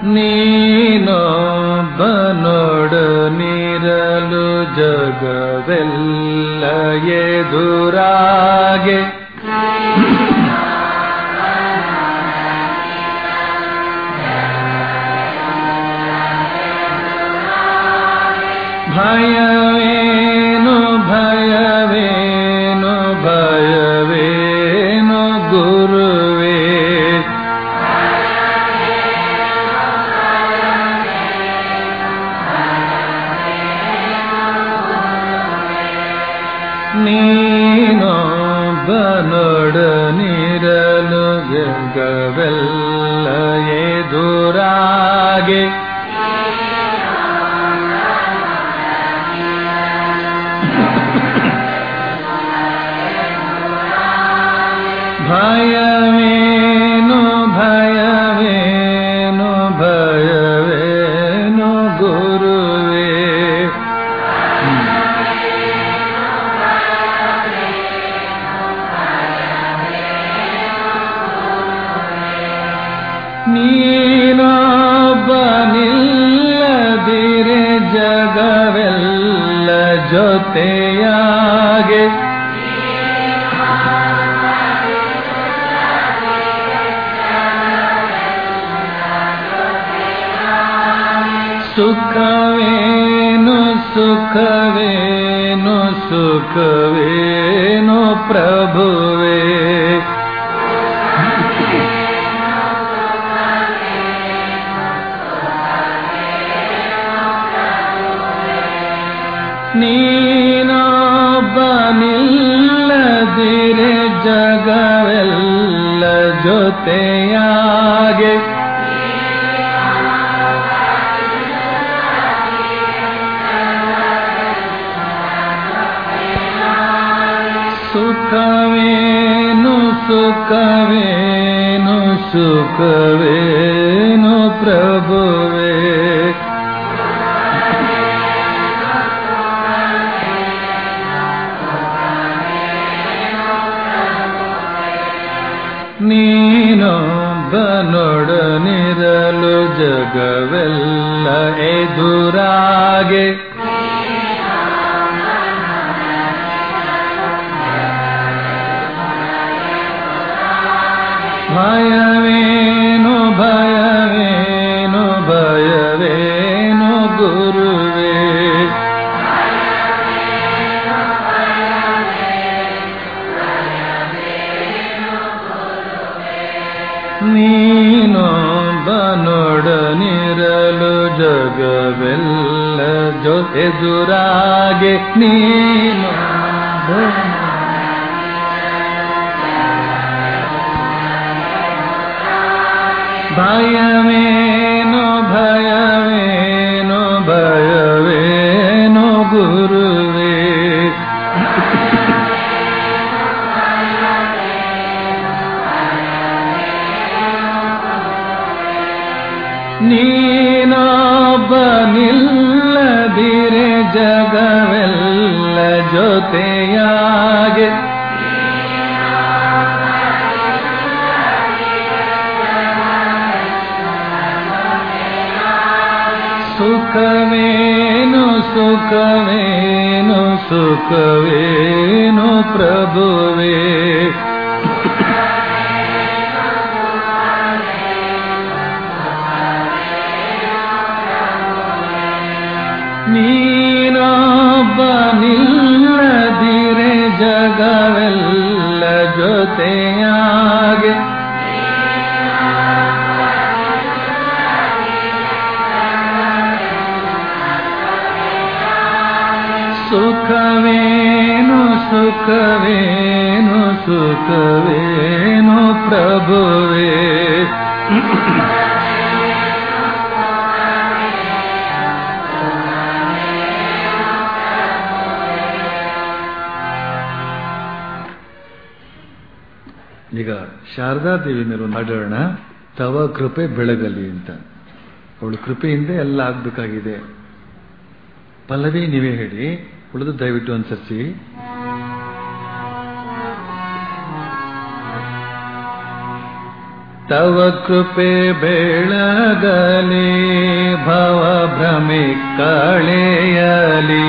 ನೀನೊಬ್ಬನೊಡನಿರಲು ಜಗವೆಲ್ಲ ಎದುರಾಗೆ ಭಯವೇನು ಭಯವೇನು ಭಯವೇನು ಗುರುವೇ ನೀನೊಬ್ಬನೊಡನಿರಲು ಜಗವೆಲ್ಲ ಎದುರಾಗೆ ಭಯವೇನು ಭಯವೇನು ಭಯವೇನು ಗುರುವೇ ನೀನೊಬ್ಬನಿಲ್ಲದಿರೆ ಜಗವೆಲ್ಲ ಜೊತೆಯಾಗೆ ಸುಖವೇನು ಸುಖವೇನು ಸುಖವೇನು ಪ್ರಭುವೇ ನೀನೊಬ್ಬನಿಲ್ಲದಿರೆ ಜಗವೆಲ್ಲ ಜೊತೆಯಾಗೆ ಸುಖವೇನು ಸುಖವೇನು ಸುಖವೇನು ಪ್ರಭುವೇ ನೀನೊಬ್ಬನೊಡನಿರಲು ಜಗವೆಲ್ಲ ಎದುರಾಗೆ ಭಯವೇನು ಭಯವೇನು ಭಯವೇನು ಗುರುವೇ ನೀನೊಬ್ಬನೊಡನಿರಲು ಜಗವೆಲ್ಲ ಜೊತೆದುರಾಗೆ ನೀನು ಭಯವೇನು ಭಯವೇನು ಭಯವೇನು ಗುರುವೇ ನೀನೊಬ್ಬನಿಲ್ಲದಿರೆ ಜಗವೆಲ್ಲ ಜೊತೆಯಾಗೆ ಸುಖವೇನು ಸುಖವೇನು ಸುಖವೇನು ಪ್ರಭುವೇ ನೀನೊಬ್ಬನಿಲ್ಲದಿರೆ ಜಗವೆಲ್ಲ ಜೊತೆಯಾಗೆ ಸುಖವೇನು ಸುಖವೇನು ಸುಖವೇನು ಪ್ರಭುವೇ ಈಗ ಶಾರದಾ ದೇವಿ ಮೇಲೆ ಒಂದು ಹಾಡೋಣ ತವ ಕೃಪೆ ಬೆಳಗಲಿ ಅಂತ ಅವಳು ಕೃಪೆಯಿಂದ ಎಲ್ಲ ಆಗ್ಬೇಕಾಗಿದೆ ಪಲ್ಲವಿ ನೀವೇ ಹೇಳಿ ಉಳಿದು ದಯವಿಟ್ಟು ಅನುಸರಿಸಿ ತವ ಕೃಪೆ ಬೆಳಗಲಿ ಭವ ಭ್ರಮೆ ಕಳೆಯಲಿ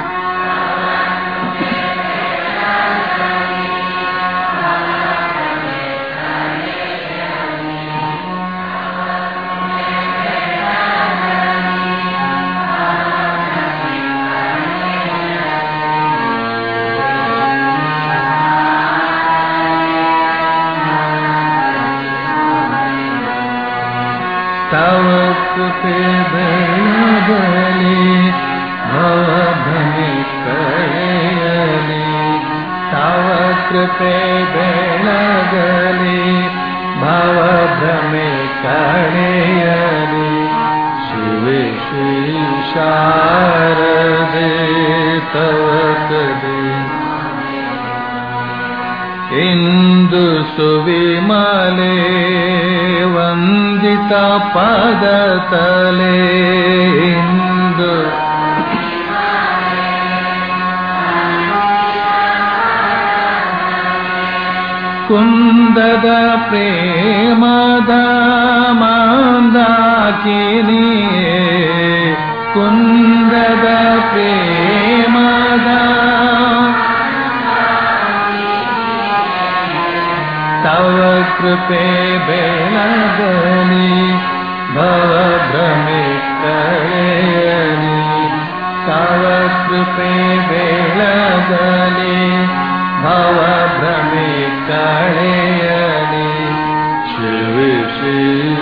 ತವ ಕೃಪೆ ಬೆಳಗಲಿ ಭವ ಭ್ರಮೆ ಕಳೆಯಲಿ ತವ ಕೃಪೆ ಬೆಳಗಲಿ ಭವ ಭ್ರಮೆ ಕಳೆಯಲಿ ಶಿವೆ ಶ್ರೀ ಶಾರದೆ ತವ ಕದೆ ಇಂದು ಸುವಿಮಲೆ ವಂದಿತ ಪದ ತಲೆ ಇಂದು ಕುಂದದ ಪ್ರೇಮದ ಮಂದಾಕಿನಿ ಕುಂದದ ಪ್ರೇಮದ ತವ ಕೃಪೆ ಬೆಳಗಲಿ ಭವ ಭ್ರಮೆ ಕಳೆಯಲಿ ತವ ಕೃಪೆ ಬೆಳಗಲಿ ಭವ ಭ್ರಮೆ ಕಳೆಯಲಿ ಶಿವಿ ಶ್ರೀ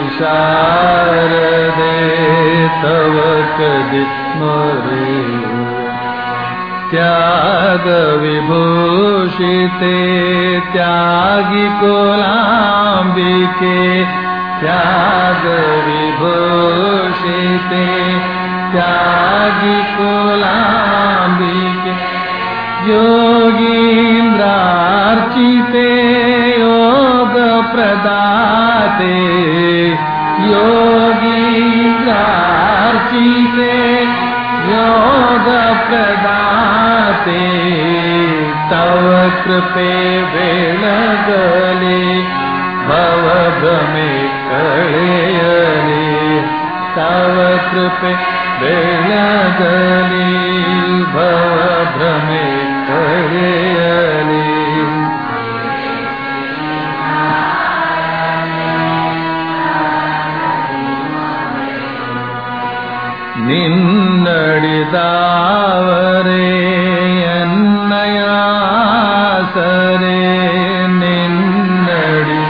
ಶಾರದೆ ತವ ಕದಿ ಮರೆಯು त्याग विभूषिते त्यागि कुलाम्बिके त्याग विभूषिते त्यागि कुलाम्बिके योगीन्द्रार्चिते योगप्रदाते योगीन्द्रार्चिते योगप्रदाते तव कृपे बेळगले भव भ्रमे कळेयले तव कृपे बेळगले भव भ्रमे कळेयले ನಿನ್ನಡಿದಾವರೇ ಎನ್ನಯಾಸರೇ ನಿನ್ನಡಿ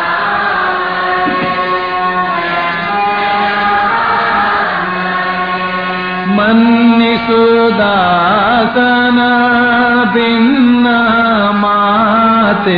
ಮನ್ನಿಸುದಾಸನ ಭಿನ್ನ ಮಾತೆ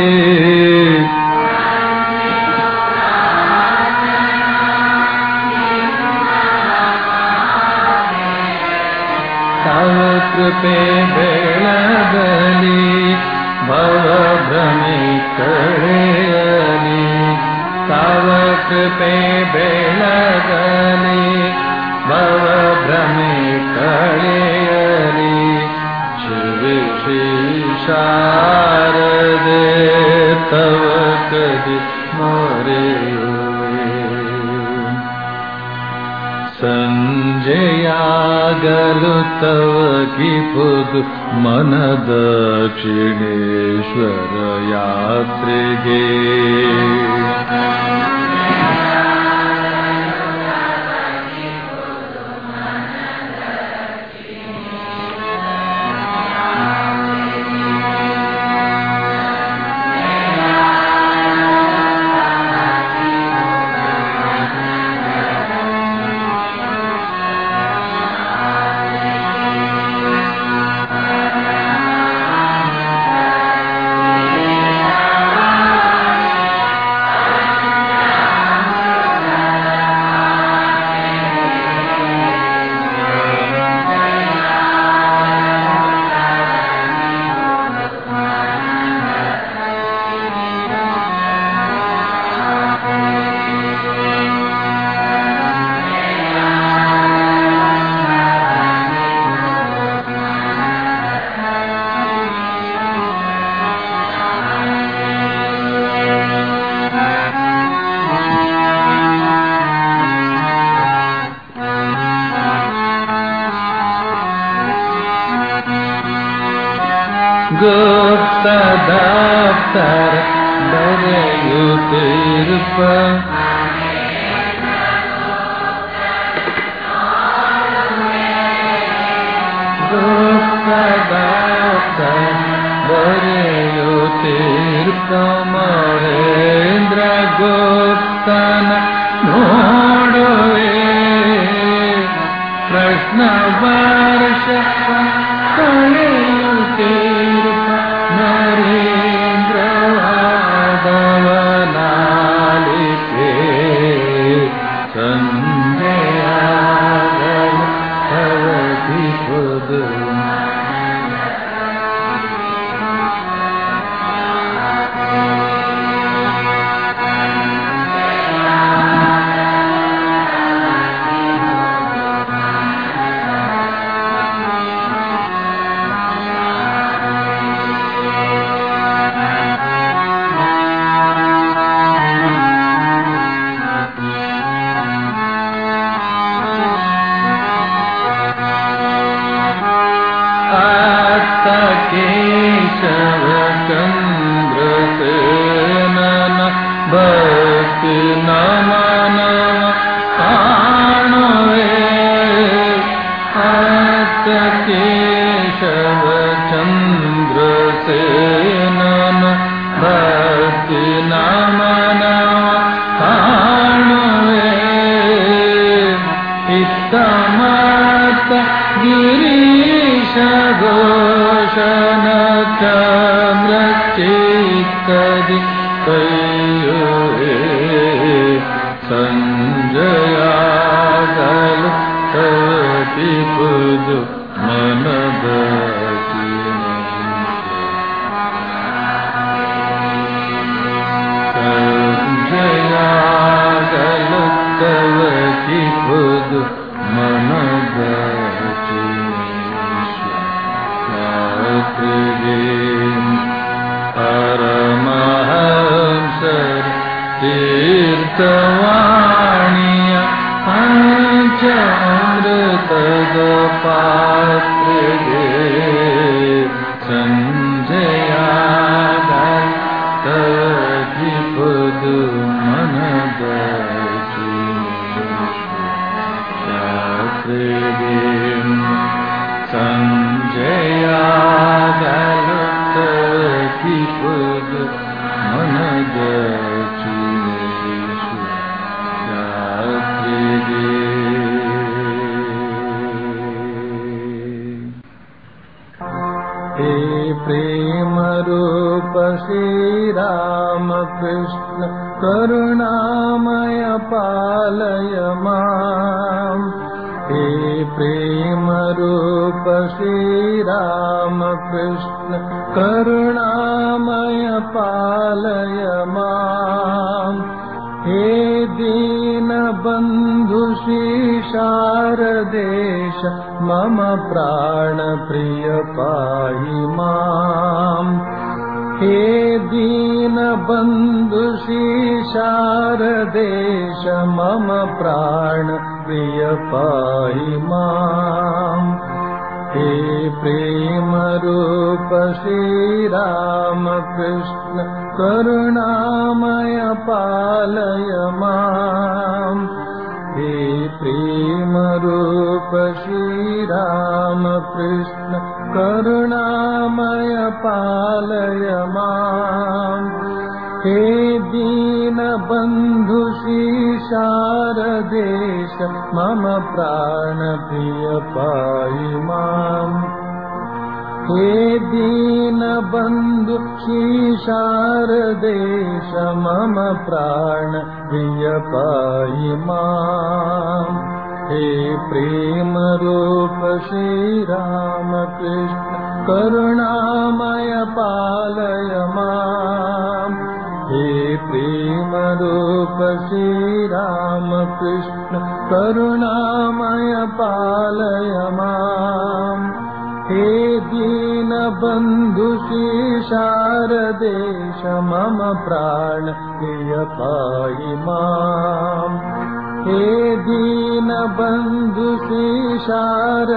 ತವ ಕೃಪೆ ಬೆಳಗಲಿ ಭವ ಭ್ರಮೆ ಕಳೆಯಲಿ ತವ ಕೃಪೆ ಬೆಳಗಲಿ ಭವ ಭ್ರಮೆ ಕಳೆಯಲಿ ಶಿವಿ ಶ್ರೀ ಶಾರದೆ ತವ ಕದಿ ಮರೆಯುವೆ ಸಂಜೆಯಾಗಲು ತವ ಕಿಪುದು ಮನ ದಕ್ಷಿಣೇಶ್ವರ ಯಾತ್ರೆಗೆ ಭಕ್ತರ ಬರೆಯುತ್ತಿರುಪ ದುಃಖದಾತ ಬರೆಯುತ್ತಿರುಪ ಮಹೇಂದ್ರ ಗುಪ್ತನ ನೋಡುವೆ ಪ್ರಶ್ನ ವರ್ಷ ಕಳೆಯುತ್ತಿರುಪ ನರೇಂದ್ರವಾದವನಾಲಿಕೆ ಸಂಜಯಾಗಲು ಅವಧಿಪುದು ಆತ ಕೇಶವ ಚಂದ್ರಸೇನನ ಭಕ್ತಿ ನಮನ ಕಾಣುವೆ ಆತ ಕೇಶವ ಚಂದ್ರಸೇನನ ಭಕ್ತಿ ನಮನ ಕಾಣುವೆ ಇತ್ತ ಮಾತ ಗಿರೀಶ ಘೋಷಣ ಚಂದ್ರ ಚಿತ್ತದಿ ಕೈಯುವೆ ಸಂಜಯಾಗಲು ಕತಿ ಪುದು ಮನದ ಸಂಜಯಾಗಲು ಕವತಿ ಪುದು ಮನದ ರಾತ್ರಿಗೆ ಪರಮಹಂಸರ್ ತೀರ್ಥವಾಣಿಯ ಪಂಚಾಮೃತದ ಪಾತ್ರೆಗೆ ಸಂಜಯಾಗ ತದಿಪದು ಮನದ ಯಾತ್ರೆಗೆ ಸಂಜಯಾಗಲು ತದಿಪದು ಮನದ ಚೀನೇಶು ಯಾತ್ರೆಗೆ हे प्रेमरूप श्रीराम कृष्ण करुणामय पालय माम् हे प्रेमरूप श्रीराम कृष्ण करुणामय पालय माम् हे दीनबन्धु शारदेश मम प्राणप्रिय पाहि माम् हे दीनबन्धु शारदेश मम प्राणप्रिय पाहि माम् हे प्रेमरूप श्रीरामकृष्ण करुणामय पालय माम् हे प्रेमरूप श्रीरामकृष्ण करुणामय पालय माम् हे दीनबन्धु शारदेश मम प्राणप्रिय पाहि माम् हे दीनबन्धु शारदेश मम प्राणप्रिय पाहि माम् हे प्रेमरूप श्रीरामकृष्ण करुणामय पालय माम् हे प्रेमरूप श्रीरामकृष्ण करुणामय पालय माम् हे दीनबन्धु शारदेश मम प्राण प्रिय पाहि माम् हे दीनबन्धु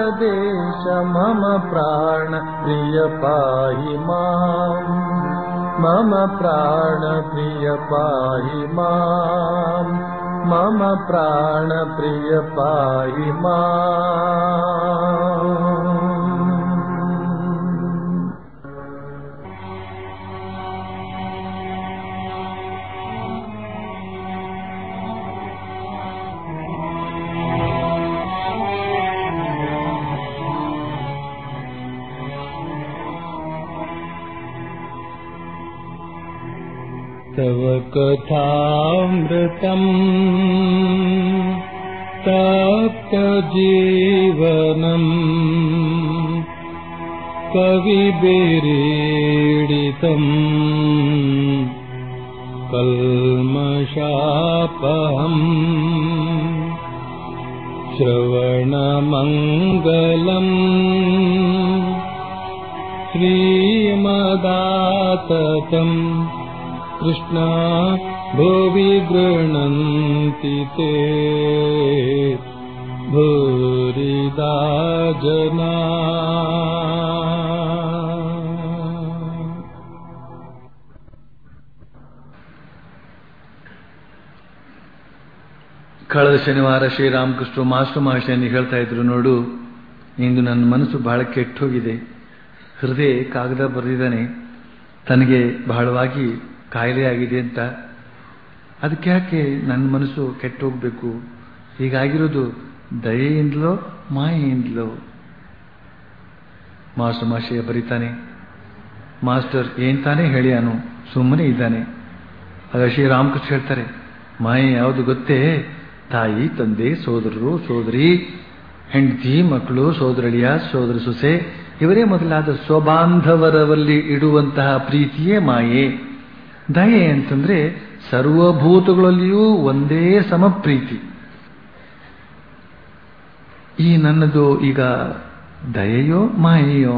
शारदेश मम प्राण प्रिय पाहि माम् मम प्राणप्रिय पाहि माम् मम प्राणप्रिय पाहि माम् तव कथामृतम् तप्तजीवनम् कविभिरीडितम् कल्मषापहम् श्रवणमङ्गलम् श्रीमदाततम् कृष्णा भुवि गृह्णन्ति ते भूरिदा जना ಕಳೆದ ಶನಿವಾರ ಶ್ರೀರಾಮಕೃಷ್ಣ ಮಾಸ್ಟರ್ ಮಹಾಶಯನಿ ಹೇಳ್ತಾ ಇದ್ರು ನೋಡು ಇಂದು ನನ್ನ ಮನಸ್ಸು ಬಹಳ ಕೆಟ್ಟೋಗಿದೆ ಹೃದಯ ಕಾಗದ ಬರೆದಿದ್ದಾನೆ ತನಗೆ ಬಹಳವಾಗಿ ಕಾಯಿಲೆ ಆಗಿದೆ ಅಂತ ಅದಕ್ಕೆ ಯಾಕೆ ನನ್ನ ಮನಸ್ಸು ಕೆಟ್ಟೋಗ್ಬೇಕು ಹೀಗಾಗಿರೋದು ದಯೆಯಿಂದಲೋ ಮಾಯೆಯಿಂದಲೋ ಮಾಸ್ಟರ್ ಮಾಶಯ ಬರೀತಾನೆ ಮಾಸ್ಟರ್ ಏನ್ ತಾನೇ ಹೇಳ್ಯಾನು ಸುಮ್ಮನೆ ಇದ್ದಾನೆ ಆಗ ಶ್ರೀರಾಮಕೃಷ್ಣ ಹೇಳ್ತಾರೆ ಮಾಯೆ ಯಾವುದು ಗೊತ್ತೇ ತಾಯಿ ತಂದೆ ಸೋದರರು ಸೋದರಿ ಹೆಂಡತಿ ಮಕ್ಕಳು ಸೋದರಳಿಯ ಸೋದರ ಸೊಸೆ ಇವರೇ ಮೊದಲಾದ ಸ್ವಬಾಂಧವರಲ್ಲಿ ಇಡುವಂತಹ ಪ್ರೀತಿಯೇ ಮಾಯೆ ದಯೆ ಅಂತಂದ್ರೆ ಸರ್ವಭೂತಗಳಲ್ಲಿಯೂ ಒಂದೇ ಸಮ ಪ್ರೀತಿ ಈ ನನ್ನದು ಈಗ ದಯೆಯೋ ಮಾಯೆಯೋ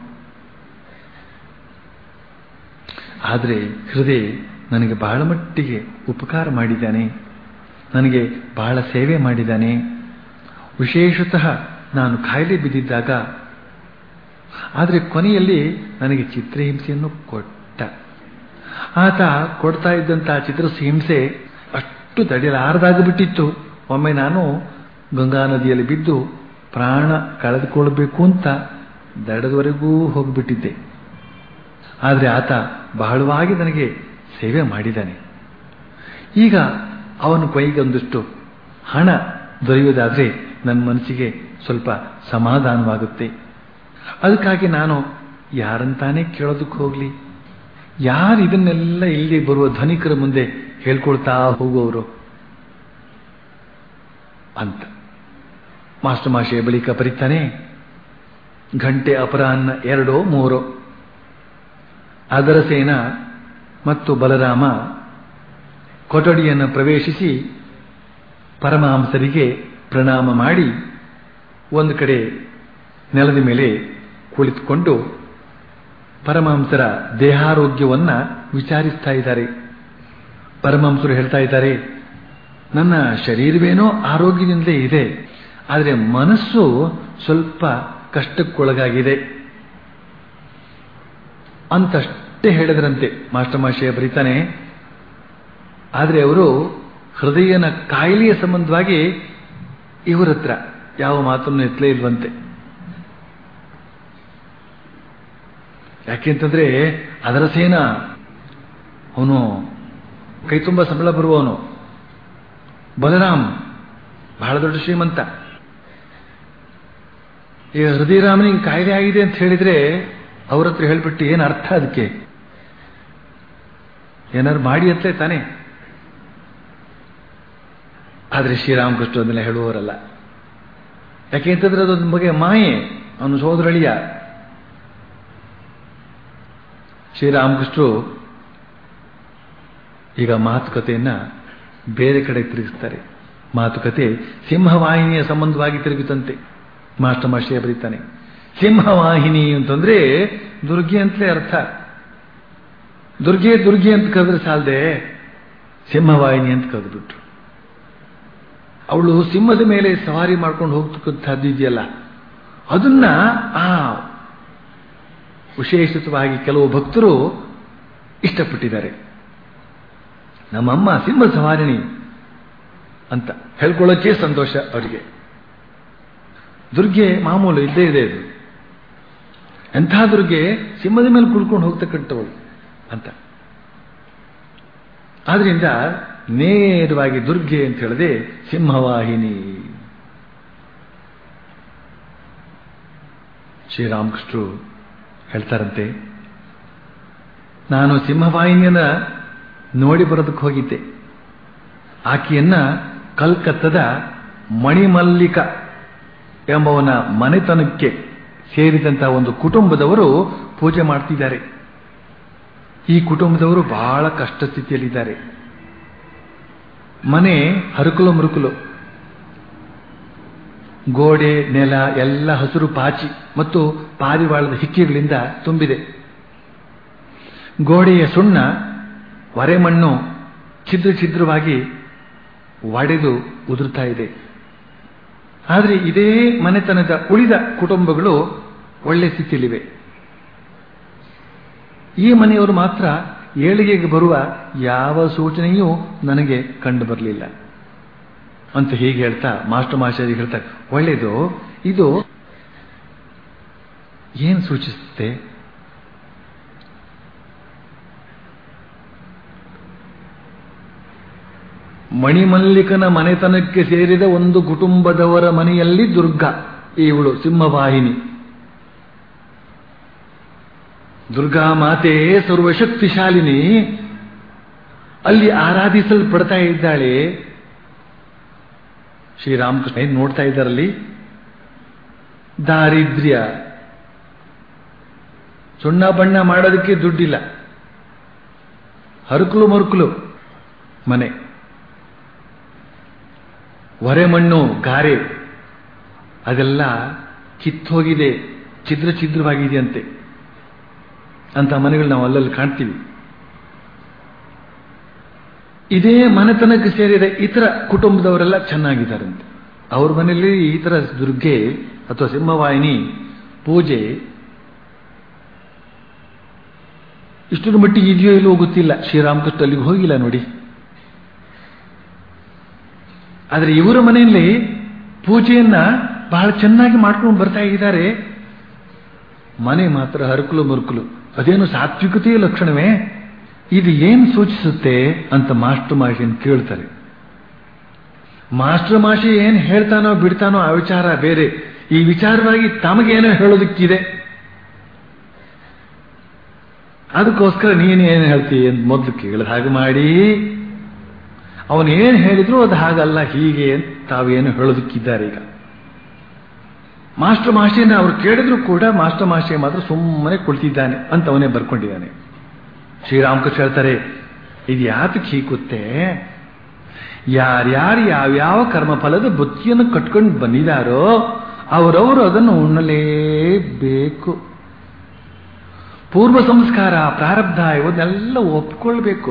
ಆದರೆ ಹೃದಯ ನನಗೆ ಬಹಳ ಮಟ್ಟಿಗೆ ಉಪಕಾರ ಮಾಡಿದ್ದಾನೆ ನನಗೆ ಬಹಳ ಸೇವೆ ಮಾಡಿದ್ದಾನೆ ವಿಶೇಷತಃ ನಾನು ಕಾಯಿಲೆ ಬಿದ್ದಿದ್ದಾಗ ಆದರೆ ಕೊನೆಯಲ್ಲಿ ನನಗೆ ಚಿತ್ರಹಿಂಸೆಯನ್ನು ಕೊಟ್ಟ ಆತ ಕೊಡ್ತಾ ಇದ್ದಂತಹ ಚಿತ್ರಹಿಂಸೆ ಅಷ್ಟು ತಡೆಯಲಾರದಾಗಿಬಿಟ್ಟಿತ್ತು ಒಮ್ಮೆ ನಾನು ಗಂಗಾ ನದಿಯಲ್ಲಿ ಬಿದ್ದು ಪ್ರಾಣ ಕಳೆದುಕೊಳ್ಬೇಕು ಅಂತ ದಡದವರೆಗೂ ಹೋಗ್ಬಿಟ್ಟಿದ್ದೆ ಆದರೆ ಆತ ಬಹಳವಾಗಿ ನನಗೆ ಸೇವೆ ಮಾಡಿದ್ದಾನೆ ಈಗ ಅವನ ಕೈಗೆ ಒಂದಿಷ್ಟು ಹಣ ದೊರೆಯುವುದಾದ್ರೆ ನನ್ನ ಮನಸ್ಸಿಗೆ ಸ್ವಲ್ಪ ಸಮಾಧಾನವಾಗುತ್ತೆ ಅದಕ್ಕಾಗಿ ನಾನು ಯಾರಂತಾನೆ ಕೇಳೋದಕ್ಕೆ ಹೋಗ್ಲಿ ಯಾರು ಇದನ್ನೆಲ್ಲ ಇಲ್ಲಿ ಬರುವ ಧನಿಕರ ಮುಂದೆ ಹೇಳ್ಕೊಳ್ತಾ ಹೋಗುವವರು ಅಂತ ಮಾಸ್ಟರ್ ಮಾಷೆಯ ಬಳಿಕ ಬರೀತಾನೆ ಗಂಟೆ ಅಪರಾಹ್ನ ಎರಡೋ ಮೂರೋ ಅದರಸೇನ ಮತ್ತು ಬಲರಾಮ ಕೊಠಡಿಯನ್ನು ಪ್ರವೇಶಿಸಿ ಪರಮಹಂಸರಿಗೆ ಪ್ರಣಾಮ ಮಾಡಿ ಒಂದು ಕಡೆ ನೆಲದ ಮೇಲೆ ಕುಳಿತುಕೊಂಡು ಪರಮಹಂಸರ ದೇಹಾರೋಗ್ಯವನ್ನ ವಿಚಾರಿಸ್ತಾ ಇದ್ದಾರೆ ಪರಮಹಂಸರು ಹೇಳ್ತಾ ಇದ್ದಾರೆ ನನ್ನ ಶರೀರವೇನೋ ಆರೋಗ್ಯದಿಂದಲೇ ಇದೆ ಆದರೆ ಮನಸ್ಸು ಸ್ವಲ್ಪ ಕಷ್ಟಕ್ಕೊಳಗಾಗಿದೆ ಅಂತಷ್ಟೇ ಹೇಳಿದ್ರಂತೆ ಮಾಸ್ಟರ್ ಮಾಶಯ ಬರೀತಾನೆ ಆದರೆ ಅವರು ಹೃದಯನ ಕಾಯಿಲೆಯ ಸಂಬಂಧವಾಗಿ ಇವರ ಹತ್ರ ಯಾವ ಮಾತನ್ನು ಎತ್ತಲೇ ಇಲ್ವಂತೆ ಯಾಕೆಂತಂದ್ರೆ ಅದರ ಸೇನ ಅವನು ಕೈ ತುಂಬ ಸಂಬಳ ಬರುವವನು ಬಲರಾಮ್ ಬಹಳ ದೊಡ್ಡ ಶ್ರೀಮಂತ ಈಗ ಹೃದಯರಾಮನಿಗೆ ಕಾಯಿಲೆ ಆಗಿದೆ ಅಂತ ಹೇಳಿದ್ರೆ ಅವ್ರ ಹತ್ರ ಹೇಳ್ಬಿಟ್ಟು ಏನು ಅರ್ಥ ಅದಕ್ಕೆ ಏನಾದ್ರು ಮಾಡಿ ಅಂತಲೇ ತಾನೆ ಆದರೆ ಶ್ರೀರಾಮಕೃಷ್ಣ ಅದನ್ನೆಲ್ಲ ಹೇಳುವವರಲ್ಲ ಯಾಕೆ ಅಂತಂದ್ರೆ ಅದೊಂದು ಬಗ್ಗೆ ಮಾಯೆ ಅವನು ಸೋದರಳಿಯ ಶ್ರೀರಾಮಕೃಷ್ಣರು ಈಗ ಮಾತುಕತೆಯನ್ನ ಬೇರೆ ಕಡೆ ತಿರುಗಿಸ್ತಾರೆ ಮಾತುಕತೆ ಸಿಂಹವಾಹಿನಿಯ ಸಂಬಂಧವಾಗಿ ತಿರುಗುತ್ತಂತೆ ಮಾಸ್ಟರ್ ಮಾಸ್ಟರ್ ಬರೀತಾನೆ ಸಿಂಹವಾಹಿನಿ ಅಂತಂದ್ರೆ ದುರ್ಗೆ ಅಂತಲೇ ಅರ್ಥ ದುರ್ಗೆ ದುರ್ಗೆ ಅಂತ ಕರೆದ್ರೆ ಸಾಲದೆ ಸಿಂಹವಾಹಿನಿ ಅಂತ ಕರೆದ್ಬಿಟ್ರು ಅವಳು ಸಿಂಹದ ಮೇಲೆ ಸವಾರಿ ಮಾಡ್ಕೊಂಡು ಹೋಗ್ತಕ್ಕಂಥದ್ದು ಇದೆಯಲ್ಲ ಅದನ್ನ ಆ ವಿಶೇಷಿತವಾಗಿ ಕೆಲವು ಭಕ್ತರು ಇಷ್ಟಪಟ್ಟಿದ್ದಾರೆ ನಮ್ಮಮ್ಮ ಸಿಂಹ ಸವಾರಿಣಿ ಅಂತ ಹೇಳ್ಕೊಳ್ಳೋಕೆ ಸಂತೋಷ ಅವರಿಗೆ ದುರ್ಗೆ ಮಾಮೂಲು ಇದ್ದೇ ಇದೆ ಅದು ಎಂಥ ದುರ್ಗೆ ಸಿಂಹದ ಮೇಲೆ ಕುಳ್ಕೊಂಡು ಹೋಗ್ತಕ್ಕಂಥವಳು ಅಂತ ಆದ್ರಿಂದ ನೇರವಾಗಿ ದುರ್ಗೆ ಅಂತ ಹೇಳದೆ ಸಿಂಹವಾಹಿನಿ ಶ್ರೀರಾಮಕೃಷ್ಣರು ಹೇಳ್ತಾರಂತೆ ನಾನು ಸಿಂಹವಾಹಿನಿಯನ್ನ ನೋಡಿ ಬರೋದಕ್ಕೆ ಹೋಗಿದ್ದೆ ಆಕೆಯನ್ನ ಕಲ್ಕತ್ತದ ಮಣಿಮಲ್ಲಿಕ ಎಂಬವನ ಮನೆತನಕ್ಕೆ ಸೇರಿದಂತಹ ಒಂದು ಕುಟುಂಬದವರು ಪೂಜೆ ಮಾಡ್ತಿದ್ದಾರೆ ಈ ಕುಟುಂಬದವರು ಬಹಳ ಕಷ್ಟ ಸ್ಥಿತಿಯಲ್ಲಿದ್ದಾರೆ ಮನೆ ಹರುಕುಲು ಮುರುಕುಲು ಗೋಡೆ ನೆಲ ಎಲ್ಲ ಹಸಿರು ಪಾಚಿ ಮತ್ತು ಪಾರಿವಾಳದ ಹಿಕ್ಕೆಗಳಿಂದ ತುಂಬಿದೆ ಗೋಡೆಯ ಸುಣ್ಣ ಒರೆಮಣ್ಣು ಛಿದ್ರ ಛಿದ್ರವಾಗಿ ಒಡೆದು ಉದುರ್ತಾ ಇದೆ ಆದರೆ ಇದೇ ಮನೆತನದ ಉಳಿದ ಕುಟುಂಬಗಳು ಒಳ್ಳೆ ಸ್ಥಿತಿಯಲ್ಲಿವೆ ಈ ಮನೆಯವರು ಮಾತ್ರ ಏಳಿಗೆಗೆ ಬರುವ ಯಾವ ಸೂಚನೆಯೂ ನನಗೆ ಕಂಡು ಬರಲಿಲ್ಲ ಅಂತ ಹೀಗೆ ಹೇಳ್ತಾ ಮಾಸ್ಟರ್ ಮಾಸ್ಟರ್ ಹೇಳ್ತಾರೆ ಒಳ್ಳೇದು ಇದು ಏನು ಸೂಚಿಸುತ್ತೆ ಮಣಿಮಲ್ಲಿಕನ ಮನೆತನಕ್ಕೆ ಸೇರಿದ ಒಂದು ಕುಟುಂಬದವರ ಮನೆಯಲ್ಲಿ ದುರ್ಗ ಇವಳು ಸಿಂಹವಾಹಿನಿ ದುರ್ಗಾ ಮಾತೆ ಸರ್ವಶಕ್ತಿಶಾಲಿನಿ ಅಲ್ಲಿ ಆರಾಧಿಸಲ್ಪಡ್ತಾ ಇದ್ದಾಳೆ ಶ್ರೀರಾಮಕೃಷ್ಣ ಏನ್ ನೋಡ್ತಾ ಇದ್ದಾರಲ್ಲಿ ದಾರಿದ್ರ್ಯ ಸುಣ್ಣ ಬಣ್ಣ ಮಾಡೋದಕ್ಕೆ ದುಡ್ಡಿಲ್ಲ ಹರುಕುಲು ಮರುಕುಲು ಮನೆ ಮಣ್ಣು ಗಾರೆ ಅದೆಲ್ಲ ಕಿತ್ತೋಗಿದೆ ಛಿದ್ರ ಛಿದ್ರವಾಗಿದೆಯಂತೆ ಅಂತ ಮನೆಗಳು ನಾವು ಅಲ್ಲಲ್ಲಿ ಕಾಣ್ತೀವಿ ಇದೇ ಮನೆತನಕ್ಕೆ ಸೇರಿದ ಇತರ ಕುಟುಂಬದವರೆಲ್ಲ ಚೆನ್ನಾಗಿದ್ದಾರಂತೆ ಅವ್ರ ಮನೆಯಲ್ಲಿ ಈ ತರ ದುರ್ಗೆ ಅಥವಾ ಸಿಂಹವಾಹಿನಿ ಪೂಜೆ ಇಷ್ಟರ ಮಟ್ಟಿಗೆ ಇದೆಯೋ ಇಲ್ಲವೋ ಗೊತ್ತಿಲ್ಲ ಶ್ರೀರಾಮಕೃಷ್ಣ ಅಲ್ಲಿಗೆ ಹೋಗಿಲ್ಲ ನೋಡಿ ಆದರೆ ಇವರ ಮನೆಯಲ್ಲಿ ಪೂಜೆಯನ್ನ ಬಹಳ ಚೆನ್ನಾಗಿ ಮಾಡ್ಕೊಂಡು ಬರ್ತಾ ಇದ್ದಾರೆ ಮನೆ ಮಾತ್ರ ಹರಕುಲು ಮರುಕುಲು ಅದೇನು ಸಾತ್ವಿಕತೆಯ ಲಕ್ಷಣವೇ ಇದು ಏನ್ ಸೂಚಿಸುತ್ತೆ ಅಂತ ಮಾಸ್ಟರ್ ಮಾಷಿನ್ ಕೇಳ್ತಾರೆ ಮಾಸ್ಟರ್ ಮಾಷಿ ಏನ್ ಹೇಳ್ತಾನೋ ಬಿಡ್ತಾನೋ ಆ ವಿಚಾರ ಬೇರೆ ಈ ವಿಚಾರವಾಗಿ ತಮಗೇನೋ ಹೇಳೋದಕ್ಕಿದೆ ಅದಕ್ಕೋಸ್ಕರ ನೀನೇನು ಹೇಳ್ತೀಯ ಅಂತ ಮೊದಲು ಕೇಳಿದ ಹಾಗೆ ಮಾಡಿ ಅವನು ಏನು ಹೇಳಿದ್ರು ಅದು ಹಾಗಲ್ಲ ಹೀಗೆ ಅಂತ ತಾವೇನು ಹೇಳೋದಕ್ಕಿದ್ದಾರೆ ಈಗ ಮಾಸ್ಟರ್ ಮಾಷಿಯನ್ನ ಅವ್ರು ಕೇಳಿದ್ರು ಕೂಡ ಮಾಸ್ಟರ್ ಮಾಷಿಯ ಮಾತ್ರ ಸುಮ್ಮನೆ ಕುಳಿತಿದ್ದಾನೆ ಅಂತ ಅವನೇ ಬರ್ಕೊಂಡಿದ್ದಾನೆ ಶ್ರೀರಾಮಕೃಷ್ಣ ಹೇಳ್ತಾರೆ ಇದು ಯಾತಕ್ಕೆ ಹೀಗುತ್ತೆ ಯಾರ್ಯಾರು ಯಾವ್ಯಾವ ಕರ್ಮಫಲದ ಬುತ್ತಿಯನ್ನು ಕಟ್ಕೊಂಡು ಬಂದಿದ್ದಾರೋ ಅವರವರು ಅದನ್ನು ಉಣ್ಣಲೇಬೇಕು ಪೂರ್ವ ಸಂಸ್ಕಾರ ಪ್ರಾರಬ್ಧ ಇವನ್ನೆಲ್ಲ ಒಪ್ಕೊಳ್ಬೇಕು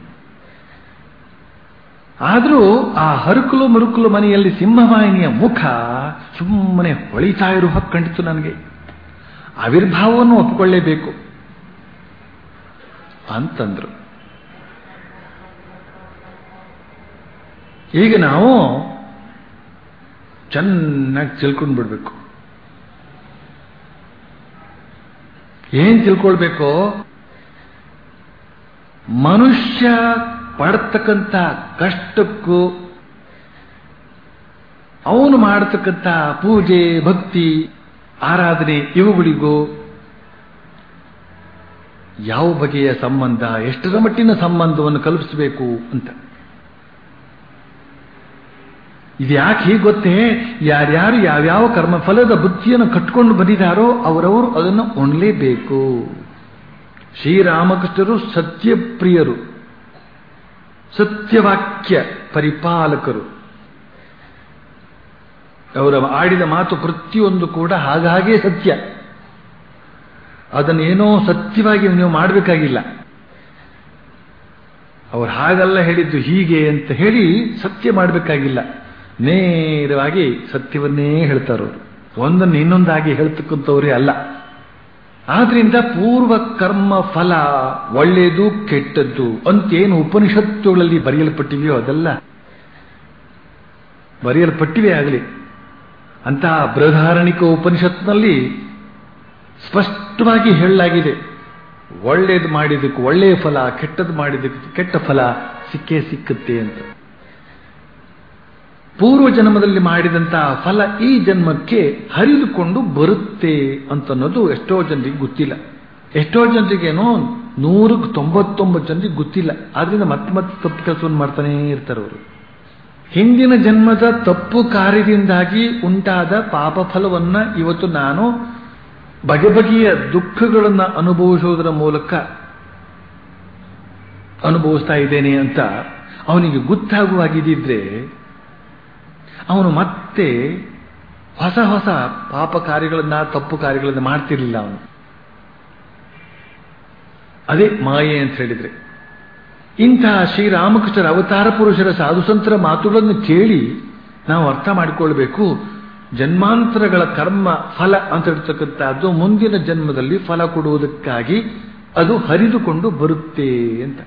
ಆದರೂ ಆ ಹರುಕುಲು ಮರುಕುಲು ಮನೆಯಲ್ಲಿ ಸಿಂಹವಾಹಿನಿಯ ಮುಖ ಸುಮ್ಮನೆ ಹೊಳಿತಾ ಇರುವ ಹಾಗೆ ಕಂಡಿತು ನನಗೆ ಆವಿರ್ಭಾವವನ್ನು ಒಪ್ಪಿಕೊಳ್ಳೇಬೇಕು ಅಂತಂದ್ರು ಈಗ ನಾವು ಚೆನ್ನಾಗಿ ತಿಳ್ಕೊಂಡು ಬಿಡ್ಬೇಕು ಏನ್ ತಿಳ್ಕೊಳ್ಬೇಕು ಮನುಷ್ಯ ಪಡ್ತಕ್ಕಂಥ ಕಷ್ಟಕ್ಕೂ ಅವನು ಮಾಡತಕ್ಕಂಥ ಪೂಜೆ ಭಕ್ತಿ ಆರಾಧನೆ ಇವುಗಳಿಗೂ ಯಾವ ಬಗೆಯ ಸಂಬಂಧ ಎಷ್ಟರ ಮಟ್ಟಿನ ಸಂಬಂಧವನ್ನು ಕಲ್ಪಿಸಬೇಕು ಅಂತ ಇದು ಯಾಕೆ ಹೀಗೆ ಗೊತ್ತೇ ಯಾರ್ಯಾರು ಯಾವ್ಯಾವ ಕರ್ಮಫಲದ ಬುದ್ಧಿಯನ್ನು ಕಟ್ಕೊಂಡು ಬಂದಿದ್ದಾರೋ ಅವರವರು ಅದನ್ನು ಉಣ್ಲೇಬೇಕು ಶ್ರೀರಾಮಕೃಷ್ಣರು ಸತ್ಯಪ್ರಿಯರು ಸತ್ಯವಾಕ್ಯ ಪರಿಪಾಲಕರು ಅವರ ಆಡಿದ ಮಾತು ಪ್ರತಿಯೊಂದು ಕೂಡ ಹಾಗಾಗೇ ಸತ್ಯ ಅದನ್ನೇನೋ ಸತ್ಯವಾಗಿ ನೀವು ಮಾಡಬೇಕಾಗಿಲ್ಲ ಅವ್ರು ಹಾಗಲ್ಲ ಹೇಳಿದ್ದು ಹೀಗೆ ಅಂತ ಹೇಳಿ ಸತ್ಯ ಮಾಡಬೇಕಾಗಿಲ್ಲ ನೇರವಾಗಿ ಸತ್ಯವನ್ನೇ ಹೇಳ್ತಾರವರು ಒಂದನ್ನು ಇನ್ನೊಂದಾಗಿ ಹೇಳ್ತಕ್ಕಂಥವ್ರೇ ಅಲ್ಲ ಆದ್ರಿಂದ ಪೂರ್ವ ಕರ್ಮ ಫಲ ಒಳ್ಳೆಯದು ಕೆಟ್ಟದ್ದು ಅಂತೇನು ಉಪನಿಷತ್ತುಗಳಲ್ಲಿ ಬರೆಯಲ್ಪಟ್ಟಿವೆಯೋ ಅದೆಲ್ಲ ಬರೆಯಲ್ಪಟ್ಟಿವೆ ಆಗಲಿ ಅಂತಹ ಬೃಹಧಾರಣಿಕ ಉಪನಿಷತ್ನಲ್ಲಿ ಸ್ಪಷ್ಟವಾಗಿ ಹೇಳಲಾಗಿದೆ ಒಳ್ಳೇದು ಮಾಡಿದಕ್ಕೆ ಒಳ್ಳೆಯ ಫಲ ಕೆಟ್ಟದ್ದು ಮಾಡಿದಕ್ಕೆ ಕೆಟ್ಟ ಫಲ ಸಿಕ್ಕೇ ಸಿಕ್ಕುತ್ತೆ ಅಂತ ಪೂರ್ವ ಜನ್ಮದಲ್ಲಿ ಮಾಡಿದಂತಹ ಫಲ ಈ ಜನ್ಮಕ್ಕೆ ಹರಿದುಕೊಂಡು ಬರುತ್ತೆ ಅಂತನ್ನೋದು ಎಷ್ಟೋ ಜನರಿಗೆ ಗೊತ್ತಿಲ್ಲ ಎಷ್ಟೋ ಜನರಿಗೇನೋ ನೂರಕ್ಕೆ ತೊಂಬತ್ತೊಂಬತ್ತು ಜನರಿಗೆ ಗೊತ್ತಿಲ್ಲ ಆದ್ರಿಂದ ಮತ್ತೆ ಮತ್ತೆ ತಪ್ಪು ಕೆಲಸವನ್ನು ಮಾಡ್ತಾನೇ ಇರ್ತಾರೆ ಅವರು ಹಿಂದಿನ ಜನ್ಮದ ತಪ್ಪು ಕಾರ್ಯದಿಂದಾಗಿ ಉಂಟಾದ ಪಾಪ ಫಲವನ್ನ ಇವತ್ತು ನಾನು ಬಗೆ ಬಗೆಯ ದುಃಖಗಳನ್ನ ಅನುಭವಿಸುವುದರ ಮೂಲಕ ಅನುಭವಿಸ್ತಾ ಇದ್ದೇನೆ ಅಂತ ಅವನಿಗೆ ಗೊತ್ತಾಗುವಾಗಿದ್ದಿದ್ರೆ ಅವನು ಮತ್ತೆ ಹೊಸ ಹೊಸ ಪಾಪ ಕಾರ್ಯಗಳನ್ನ ತಪ್ಪು ಕಾರ್ಯಗಳನ್ನ ಮಾಡ್ತಿರ್ಲಿಲ್ಲ ಅವನು ಅದೇ ಮಾಯೆ ಅಂತ ಹೇಳಿದ್ರೆ ಇಂತಹ ಶ್ರೀರಾಮಕೃಷ್ಣರ ಅವತಾರ ಪುರುಷರ ಸಾಧುಸಂತರ ಮಾತುಗಳನ್ನು ಕೇಳಿ ನಾವು ಅರ್ಥ ಮಾಡಿಕೊಳ್ಬೇಕು ಜನ್ಮಾಂತರಗಳ ಕರ್ಮ ಫಲ ಅಂತ ಇರ್ತಕ್ಕಂಥದ್ದು ಮುಂದಿನ ಜನ್ಮದಲ್ಲಿ ಫಲ ಕೊಡುವುದಕ್ಕಾಗಿ ಅದು ಹರಿದುಕೊಂಡು ಬರುತ್ತೆ ಅಂತ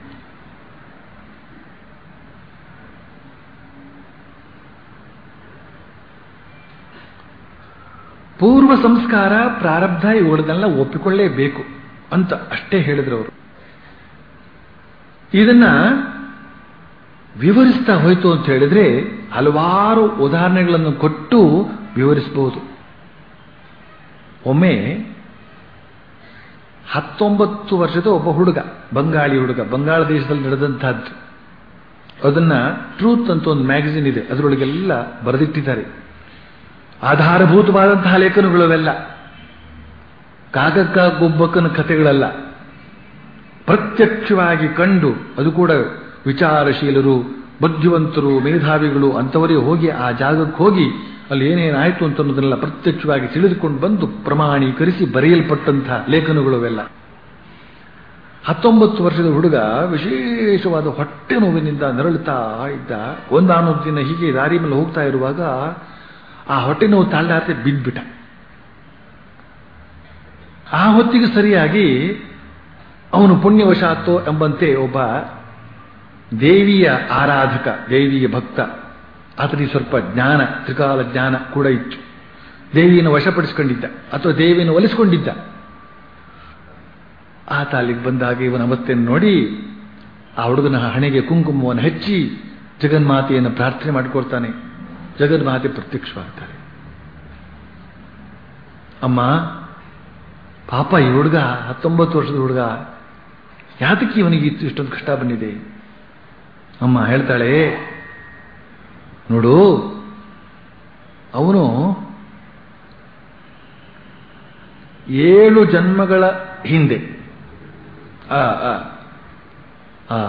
ಪೂರ್ವ ಸಂಸ್ಕಾರ ಪ್ರಾರಬ್ಧ ಇವುಗಳನ್ನೆಲ್ಲ ಒಪ್ಪಿಕೊಳ್ಳೇಬೇಕು ಅಂತ ಅಷ್ಟೇ ಹೇಳಿದ್ರು ಅವರು ಇದನ್ನ ವಿವರಿಸ್ತಾ ಹೋಯ್ತು ಅಂತ ಹೇಳಿದ್ರೆ ಹಲವಾರು ಉದಾಹರಣೆಗಳನ್ನು ಕೊಟ್ಟು ವಿವರಿಸಬಹುದು ಒಮ್ಮೆ ಹತ್ತೊಂಬತ್ತು ವರ್ಷದ ಒಬ್ಬ ಹುಡುಗ ಬಂಗಾಳಿ ಹುಡುಗ ಬಂಗಾಳ ದೇಶದಲ್ಲಿ ನಡೆದಂತಹದ್ದು ಅದನ್ನ ಟ್ರೂತ್ ಅಂತ ಒಂದು ಮ್ಯಾಗಝಿನ್ ಇದೆ ಅದರೊಳಗೆಲ್ಲ ಬರೆದಿಟ್ಟಿದ್ದಾರೆ ಆಧಾರಭೂತವಾದಂತಹ ಲೇಖನಗಳು ಅವೆಲ್ಲ ಕಾಗಕ್ಕ ಗೊಬ್ಬಕ್ಕನ ಕಥೆಗಳಲ್ಲ ಪ್ರತ್ಯಕ್ಷವಾಗಿ ಕಂಡು ಅದು ಕೂಡ ವಿಚಾರಶೀಲರು ಬುದ್ಧಿವಂತರು ಮೇಧಾವಿಗಳು ಅಂತವರೇ ಹೋಗಿ ಆ ಜಾಗಕ್ಕೆ ಹೋಗಿ ಅಲ್ಲಿ ಏನೇನಾಯಿತು ಅಂತ ಅನ್ನೋದನ್ನೆಲ್ಲ ಪ್ರತ್ಯಕ್ಷವಾಗಿ ತಿಳಿದುಕೊಂಡು ಬಂದು ಪ್ರಮಾಣೀಕರಿಸಿ ಬರೆಯಲ್ಪಟ್ಟಂತಹ ಲೇಖನಗಳು ಅವೆಲ್ಲ ಹತ್ತೊಂಬತ್ತು ವರ್ಷದ ಹುಡುಗ ವಿಶೇಷವಾದ ಹೊಟ್ಟೆ ನೋವಿನಿಂದ ನರಳುತ್ತಾ ಇದ್ದ ಒಂದಾನೊಂದು ದಿನ ಹೀಗೆ ದಾರಿ ಮೇಲೆ ಹೋಗ್ತಾ ಇರುವಾಗ ಆ ಹೊಟ್ಟೆ ನೋವು ತಾಳ್ಲಾರ್ದೆ ಬಿದ್ದ್ಬಿಟ್ಟ ಆ ಹೊತ್ತಿಗೆ ಸರಿಯಾಗಿ ಅವನು ಪುಣ್ಯವಶಾತ್ತೋ ಎಂಬಂತೆ ಒಬ್ಬ ದೇವಿಯ ಆರಾಧಕ ದೇವಿಯ ಭಕ್ತ ಆತನಿಗೆ ಸ್ವಲ್ಪ ಜ್ಞಾನ ತ್ರಿಕಾಲ ಜ್ಞಾನ ಕೂಡ ಇತ್ತು ದೇವಿಯನ್ನು ವಶಪಡಿಸಿಕೊಂಡಿದ್ದ ಅಥವಾ ದೇವಿಯನ್ನು ಒಲಿಸಿಕೊಂಡಿದ್ದ ಆತ ಅಲ್ಲಿಗೆ ಬಂದಾಗ ಇವನ ಅವಸ್ಥೆಯನ್ನು ನೋಡಿ ಆ ಹುಡುಗನ ಹಣೆಗೆ ಕುಂಕುಮವನ್ನು ಹಚ್ಚಿ ಜಗನ್ಮಾತೆಯನ್ನು ಪ್ರಾರ್ಥನೆ ಮಾಡಿಕೊಳ್ತಾನೆ ಜಗನ್ಮಾತೆ ಪ್ರತ್ಯಕ್ಷವಾಗ್ತಾರೆ ಅಮ್ಮ ಪಾಪ ಈ ಹುಡುಗ ಹತ್ತೊಂಬತ್ತು ವರ್ಷದ ಹುಡುಗ ಯಾತಕ್ಕೆ ಇವನಿಗೆ ಇತ್ತು ಇಷ್ಟೊಂದು ಕಷ್ಟ ಬಂದಿದೆ ಅಮ್ಮ ಹೇಳ್ತಾಳೆ ನೋಡು ಅವನು ಏಳು ಜನ್ಮಗಳ ಹಿಂದೆ ಆ ಆ, ಆ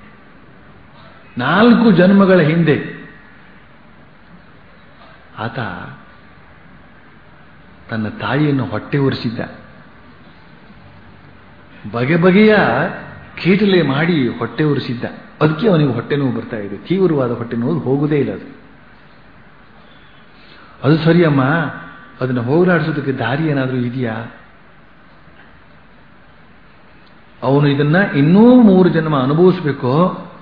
ನಾಲ್ಕು ಜನ್ಮಗಳ ಹಿಂದೆ ಆತ ತನ್ನ ತಾಯಿಯನ್ನು ಹೊಟ್ಟೆ ಒರೆಸಿದ್ದ ಬಗೆ ಬಗೆಯ ಕೀಟಲೆ ಮಾಡಿ ಹೊಟ್ಟೆ ಉರಿಸಿದ್ದ ಅದಕ್ಕೆ ಅವನಿಗೆ ಹೊಟ್ಟೆ ನೋವು ಬರ್ತಾ ಇದೆ ತೀವ್ರವಾದ ಹೊಟ್ಟೆ ನೋವು ಹೋಗುವುದೇ ಇಲ್ಲ ಅದು ಅದು ಸರಿಯಮ್ಮ ಅದನ್ನು ಹೋಗಲಾಡಿಸೋದಕ್ಕೆ ದಾರಿ ಏನಾದರೂ ಇದೆಯಾ ಅವನು ಇದನ್ನ ಇನ್ನೂ ಮೂರು ಜನ್ಮ ಅನುಭವಿಸ್ಬೇಕು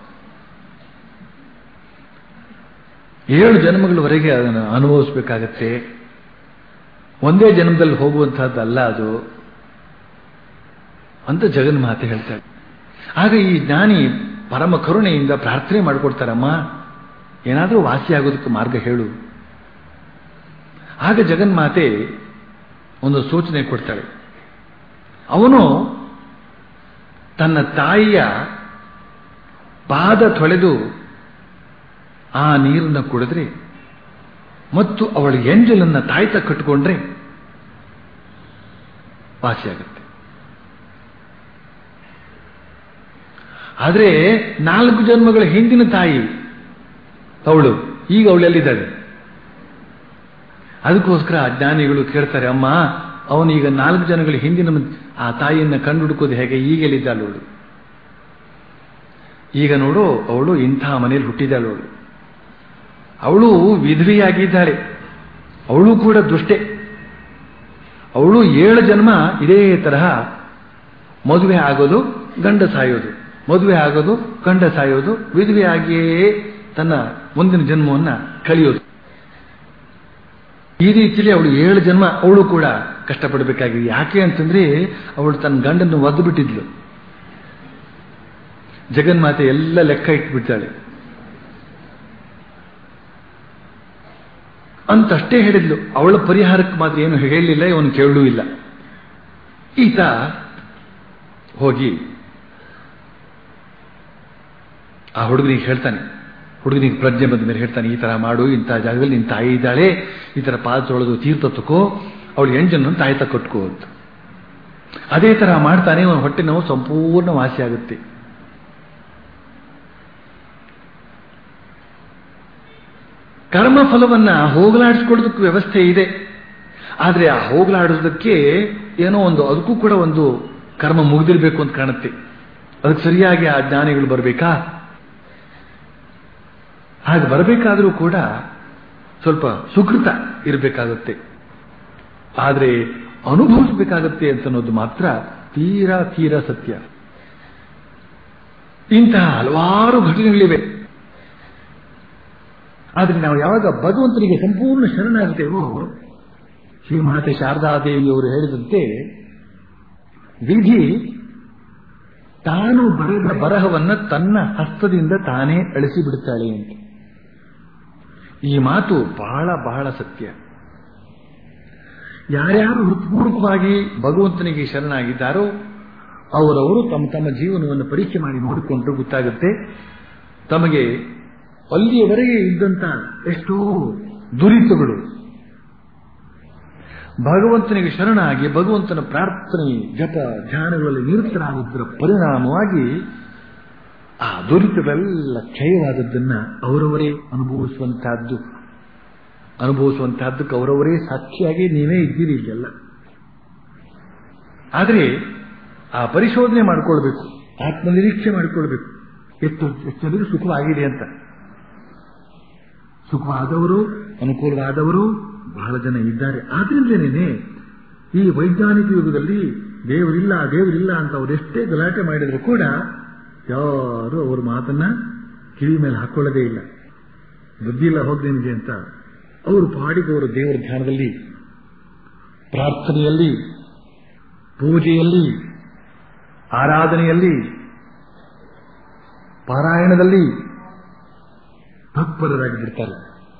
ಏಳು ಜನ್ಮಗಳವರೆಗೆ ಅದನ್ನು ಅನುಭವಿಸ್ಬೇಕಾಗತ್ತೆ ಒಂದೇ ಜನ್ಮದಲ್ಲಿ ಹೋಗುವಂತಹದ್ದಲ್ಲ ಅದು ಅಂತ ಜಗನ್ಮಾತೆ ಹೇಳ್ತಾಳೆ ಆಗ ಈ ಜ್ಞಾನಿ ಪರಮ ಕರುಣೆಯಿಂದ ಪ್ರಾರ್ಥನೆ ಮಾಡಿಕೊಡ್ತಾರಮ್ಮ ಏನಾದರೂ ವಾಸಿಯಾಗೋದಕ್ಕೆ ಮಾರ್ಗ ಹೇಳು ಆಗ ಜಗನ್ಮಾತೆ ಒಂದು ಸೂಚನೆ ಕೊಡ್ತಾಳೆ ಅವನು ತನ್ನ ತಾಯಿಯ ಪಾದ ತೊಳೆದು ಆ ನೀರನ್ನು ಕುಡಿದ್ರೆ ಮತ್ತು ಅವಳ ಎಂಜಲನ್ನ ತಾಯ್ತ ಕಟ್ಟಿಕೊಂಡ್ರೆ ವಾಸಿಯಾಗುತ್ತೆ ಆದರೆ ನಾಲ್ಕು ಜನ್ಮಗಳ ಹಿಂದಿನ ತಾಯಿ ಅವಳು ಈಗ ಅವಳೆಲ್ಲಿದ್ದಾಳೆ ಅದಕ್ಕೋಸ್ಕರ ಅಜ್ಞಾನಿಗಳು ಕೇಳ್ತಾರೆ ಅಮ್ಮ ಅವನೀಗ ನಾಲ್ಕು ಜನಗಳ ಹಿಂದಿನ ಆ ತಾಯಿಯನ್ನ ಕಂಡುಹುಡುಕೋದು ಹೇಗೆ ಈಗೆಲ್ಲಿದ್ದಾಳು ಅವಳು ಈಗ ನೋಡು ಅವಳು ಇಂಥ ಮನೆಯಲ್ಲಿ ಹುಟ್ಟಿದ್ದಾಳು ಅವಳು ಅವಳು ವಿಧವೆಯಾಗಿದ್ದಾಳೆ ಅವಳು ಕೂಡ ದುಷ್ಟೆ ಅವಳು ಏಳು ಜನ್ಮ ಇದೇ ತರಹ ಮದುವೆ ಆಗೋದು ಗಂಡ ಸಾಯೋದು ಮದುವೆ ಆಗೋದು ಗಂಡ ಸಾಯೋದು ವಿಧವೆ ಆಗಿಯೇ ತನ್ನ ಮುಂದಿನ ಜನ್ಮವನ್ನ ಕಳೆಯೋದು ಈ ರೀತಿಯಲ್ಲಿ ಅವಳು ಏಳು ಜನ್ಮ ಅವಳು ಕೂಡ ಕಷ್ಟಪಡಬೇಕಾಗಿದೆ ಯಾಕೆ ಅಂತಂದ್ರೆ ಅವಳು ತನ್ನ ಗಂಡನ್ನು ಒದ್ದು ಬಿಟ್ಟಿದ್ಲು ಜಗನ್ಮಾತೆ ಎಲ್ಲ ಲೆಕ್ಕ ಇಟ್ಬಿಡ್ತಾಳೆ ಅಂತಷ್ಟೇ ಹೇಳಿದ್ಲು ಅವಳ ಪರಿಹಾರಕ್ಕೆ ಮಾತ್ರ ಏನು ಹೇಳಲಿಲ್ಲ ಇವನು ಕೇಳಲೂ ಇಲ್ಲ ಈತ ಹೋಗಿ ಆ ಹುಡುಗನಿಗೆ ಹೇಳ್ತಾನೆ ಹುಡುಗನಿಗೆ ಪ್ರಜ್ಞೆ ಬಂದ ಮೇಲೆ ಹೇಳ್ತಾನೆ ಈ ತರ ಮಾಡು ಇಂಥ ಜಾಗದಲ್ಲಿ ನಿನ್ನ ತಾಯಿ ಇದ್ದಾಳೆ ಈ ತರ ಪಾದ ತೊಳೆದು ತೀರ್ಥ ತಕ್ಕೋ ಅವಳು ಎಂಜನ್ನು ತಾಯಿ ಕಟ್ಕೋ ಅಂತ ಅದೇ ತರ ಮಾಡ್ತಾನೆ ಅವನ ಹೊಟ್ಟೆ ನೋವು ಸಂಪೂರ್ಣ ವಾಸಿಯಾಗುತ್ತೆ ಕರ್ಮ ಫಲವನ್ನ ಹೋಗಲಾಡಿಸ್ಕೊಳ್ಳೋದಕ್ಕೆ ವ್ಯವಸ್ಥೆ ಇದೆ ಆದ್ರೆ ಆ ಹೋಗಲಾಡೋದಕ್ಕೆ ಏನೋ ಒಂದು ಅದಕ್ಕೂ ಕೂಡ ಒಂದು ಕರ್ಮ ಮುಗಿದಿರ್ಬೇಕು ಅಂತ ಕಾಣುತ್ತೆ ಅದಕ್ಕೆ ಸರಿಯಾಗಿ ಆ ಜ್ಞಾನಿಗಳು ಬರಬೇಕಾ ಹಾಗೆ ಬರಬೇಕಾದರೂ ಕೂಡ ಸ್ವಲ್ಪ ಸುಕೃತ ಇರಬೇಕಾಗುತ್ತೆ ಆದರೆ ಅನುಭವಿಸಬೇಕಾಗತ್ತೆ ಅಂತ ಅನ್ನೋದು ಮಾತ್ರ ತೀರಾ ತೀರಾ ಸತ್ಯ ಇಂತಹ ಹಲವಾರು ಘಟನೆಗಳಿವೆ ಆದರೆ ನಾವು ಯಾವಾಗ ಭಗವಂತನಿಗೆ ಸಂಪೂರ್ಣ ಶರಣಾಗುತ್ತೇವೋ ಶ್ರೀಮಾತೆ ಶಾರದಾದೇವಿಯವರು ಹೇಳಿದಂತೆ ವಿಧಿ ತಾನು ಬರೆದ ಬರಹವನ್ನ ತನ್ನ ಹಸ್ತದಿಂದ ತಾನೇ ಅಳಿಸಿ ಬಿಡುತ್ತಾಳೆ ಅಂತ ಈ ಮಾತು ಬಹಳ ಬಹಳ ಸತ್ಯ ಯಾರ್ಯಾರು ಹೃತ್ಪೂರ್ವಕವಾಗಿ ಭಗವಂತನಿಗೆ ಶರಣಾಗಿದ್ದಾರೋ ಅವರವರು ತಮ್ಮ ತಮ್ಮ ಜೀವನವನ್ನು ಪರೀಕ್ಷೆ ಮಾಡಿ ನೋಡಿಕೊಂಡ್ರೆ ಗೊತ್ತಾಗುತ್ತೆ ತಮಗೆ ಅಲ್ಲಿಯವರೆಗೆ ಇದ್ದಂತ ಎಷ್ಟೋ ದುರಿತಗಳು ಭಗವಂತನಿಗೆ ಶರಣಾಗಿ ಭಗವಂತನ ಪ್ರಾರ್ಥನೆ ಜಪ ಧ್ಯಾನಗಳಲ್ಲಿ ನಿರತರಾಗುವುದರ ಪರಿಣಾಮವಾಗಿ ಆ ದುರಿತಗಳೆಲ್ಲ ಕ್ಷಯವಾದದ್ದನ್ನ ಅವರವರೇ ಅನುಭವಿಸುವಂತಹದ್ದು ಅನುಭವಿಸುವಂತಹದ್ದಕ್ಕೆ ಅವರವರೇ ಸಾಕ್ಷಿಯಾಗಿ ನೀವೇ ಇದ್ದೀರಿ ಇಲ್ಲೆಲ್ಲ ಆದರೆ ಆ ಪರಿಶೋಧನೆ ಮಾಡಿಕೊಳ್ಬೇಕು ಆತ್ಮನಿರೀಕ್ಷೆ ಮಾಡಿಕೊಳ್ಬೇಕು ಎಷ್ಟು ಎಷ್ಟು ಜನರಿಗೆ ಸುಖವಾಗಿದೆ ಅಂತ ಸುಖವಾದವರು ಅನುಕೂಲವಾದವರು ಬಹಳ ಜನ ಇದ್ದಾರೆ ಆದ್ರಿಂದಲೇನೆ ಈ ವೈಜ್ಞಾನಿಕ ಯುಗದಲ್ಲಿ ದೇವರಿಲ್ಲ ದೇವರಿಲ್ಲ ಅಂತ ಅವರೆಷ್ಟೇ ಗಲಾಟೆ ಮಾಡಿದ್ರು ಕೂಡ ಯಾರು ಅವ್ರ ಮಾತನ್ನ ಕಿವಿ ಮೇಲೆ ಹಾಕೊಳ್ಳೋದೇ ಇಲ್ಲ ಬುದ್ಧಿಲ್ಲ ಹೋಗ್ ನಿಮಗೆ ಅಂತ ಅವರು ಪಾಡಿಗೆ ಅವರು ದೇವರ ಧ್ಯಾನದಲ್ಲಿ ಪ್ರಾರ್ಥನೆಯಲ್ಲಿ ಪೂಜೆಯಲ್ಲಿ ಆರಾಧನೆಯಲ್ಲಿ ಪಾರಾಯಣದಲ್ಲಿ ತತ್ಪರರಾಗಿ ಬಿಡ್ತಾರೆ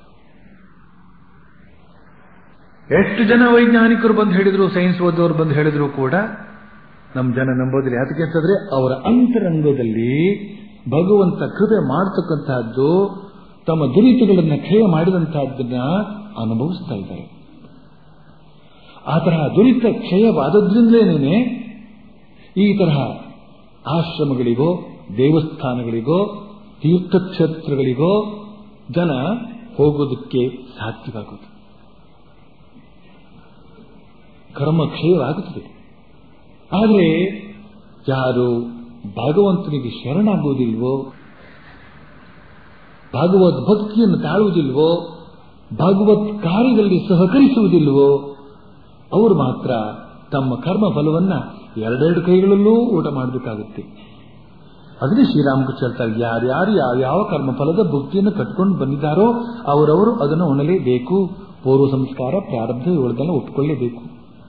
ಎಷ್ಟು ಜನ ವೈಜ್ಞಾನಿಕರು ಬಂದು ಹೇಳಿದ್ರು ಸೈನ್ಸ್ ಓದೋರು ಬಂದು ಹೇಳಿದ್ರು ಕೂಡ ನಮ್ಮ ಜನ ನಂಬೋದಿಲ್ಲ ಯಾತಕ್ಕೆ ಅಂತಂದ್ರೆ ಅವರ ಅಂತರಂಗದಲ್ಲಿ ಭಗವಂತ ಕೃಪೆ ಮಾಡತಕ್ಕಂತಹದ್ದು ತಮ್ಮ ದುರಿತಗಳನ್ನ ಕ್ಷಯ ಮಾಡಿದಂತಹದ್ದನ್ನ ಅನುಭವಿಸ್ತಾ ಇದ್ದಾರೆ ಆ ತರಹ ದುರಿತ ಕ್ಷಯವಾದದ್ರಿಂದಲೇನೆ ಈ ತರಹ ಆಶ್ರಮಗಳಿಗೋ ದೇವಸ್ಥಾನಗಳಿಗೋ ತೀರ್ಥಕ್ಷೇತ್ರಗಳಿಗೋ ಜನ ಹೋಗೋದಕ್ಕೆ ಸಾಧ್ಯವಾಗುವುದು ಕರ್ಮ ಕ್ಷಯವಾಗುತ್ತದೆ ಆದರೆ ಯಾರು ಭಗವಂತನಿಗೆ ಶರಣಾಗುವುದಿಲ್ವೋ ಭಗವದ್ ಭಕ್ತಿಯನ್ನು ತಾಳುವುದಿಲ್ವೋ ಭಗವತ್ ಕಾರ್ಯದಲ್ಲಿ ಸಹಕರಿಸುವುದಿಲ್ವೋ ಅವರು ಮಾತ್ರ ತಮ್ಮ ಕರ್ಮ ಫಲವನ್ನ ಎರಡೆರಡು ಕೈಗಳಲ್ಲೂ ಊಟ ಮಾಡಬೇಕಾಗುತ್ತೆ ಅದನ್ನೇ ಶ್ರೀರಾಮಕೃಷ್ಣ ಹೇಳ್ತಾರೆ ಯಾರ್ಯಾರು ಯಾವ್ಯಾವ ಕರ್ಮ ಫಲದ ಭಕ್ತಿಯನ್ನು ಕಟ್ಕೊಂಡು ಬಂದಿದ್ದಾರೋ ಅವರವರು ಅದನ್ನು ಉಣಲೇಬೇಕು ಪೂರ್ವ ಸಂಸ್ಕಾರ ಪ್ರಾರಬ್ಧ ಇವುಗಳನ್ನೆಲ್ಲ ಒಪ್ಕೊಳ್ಳೇಬೇಕು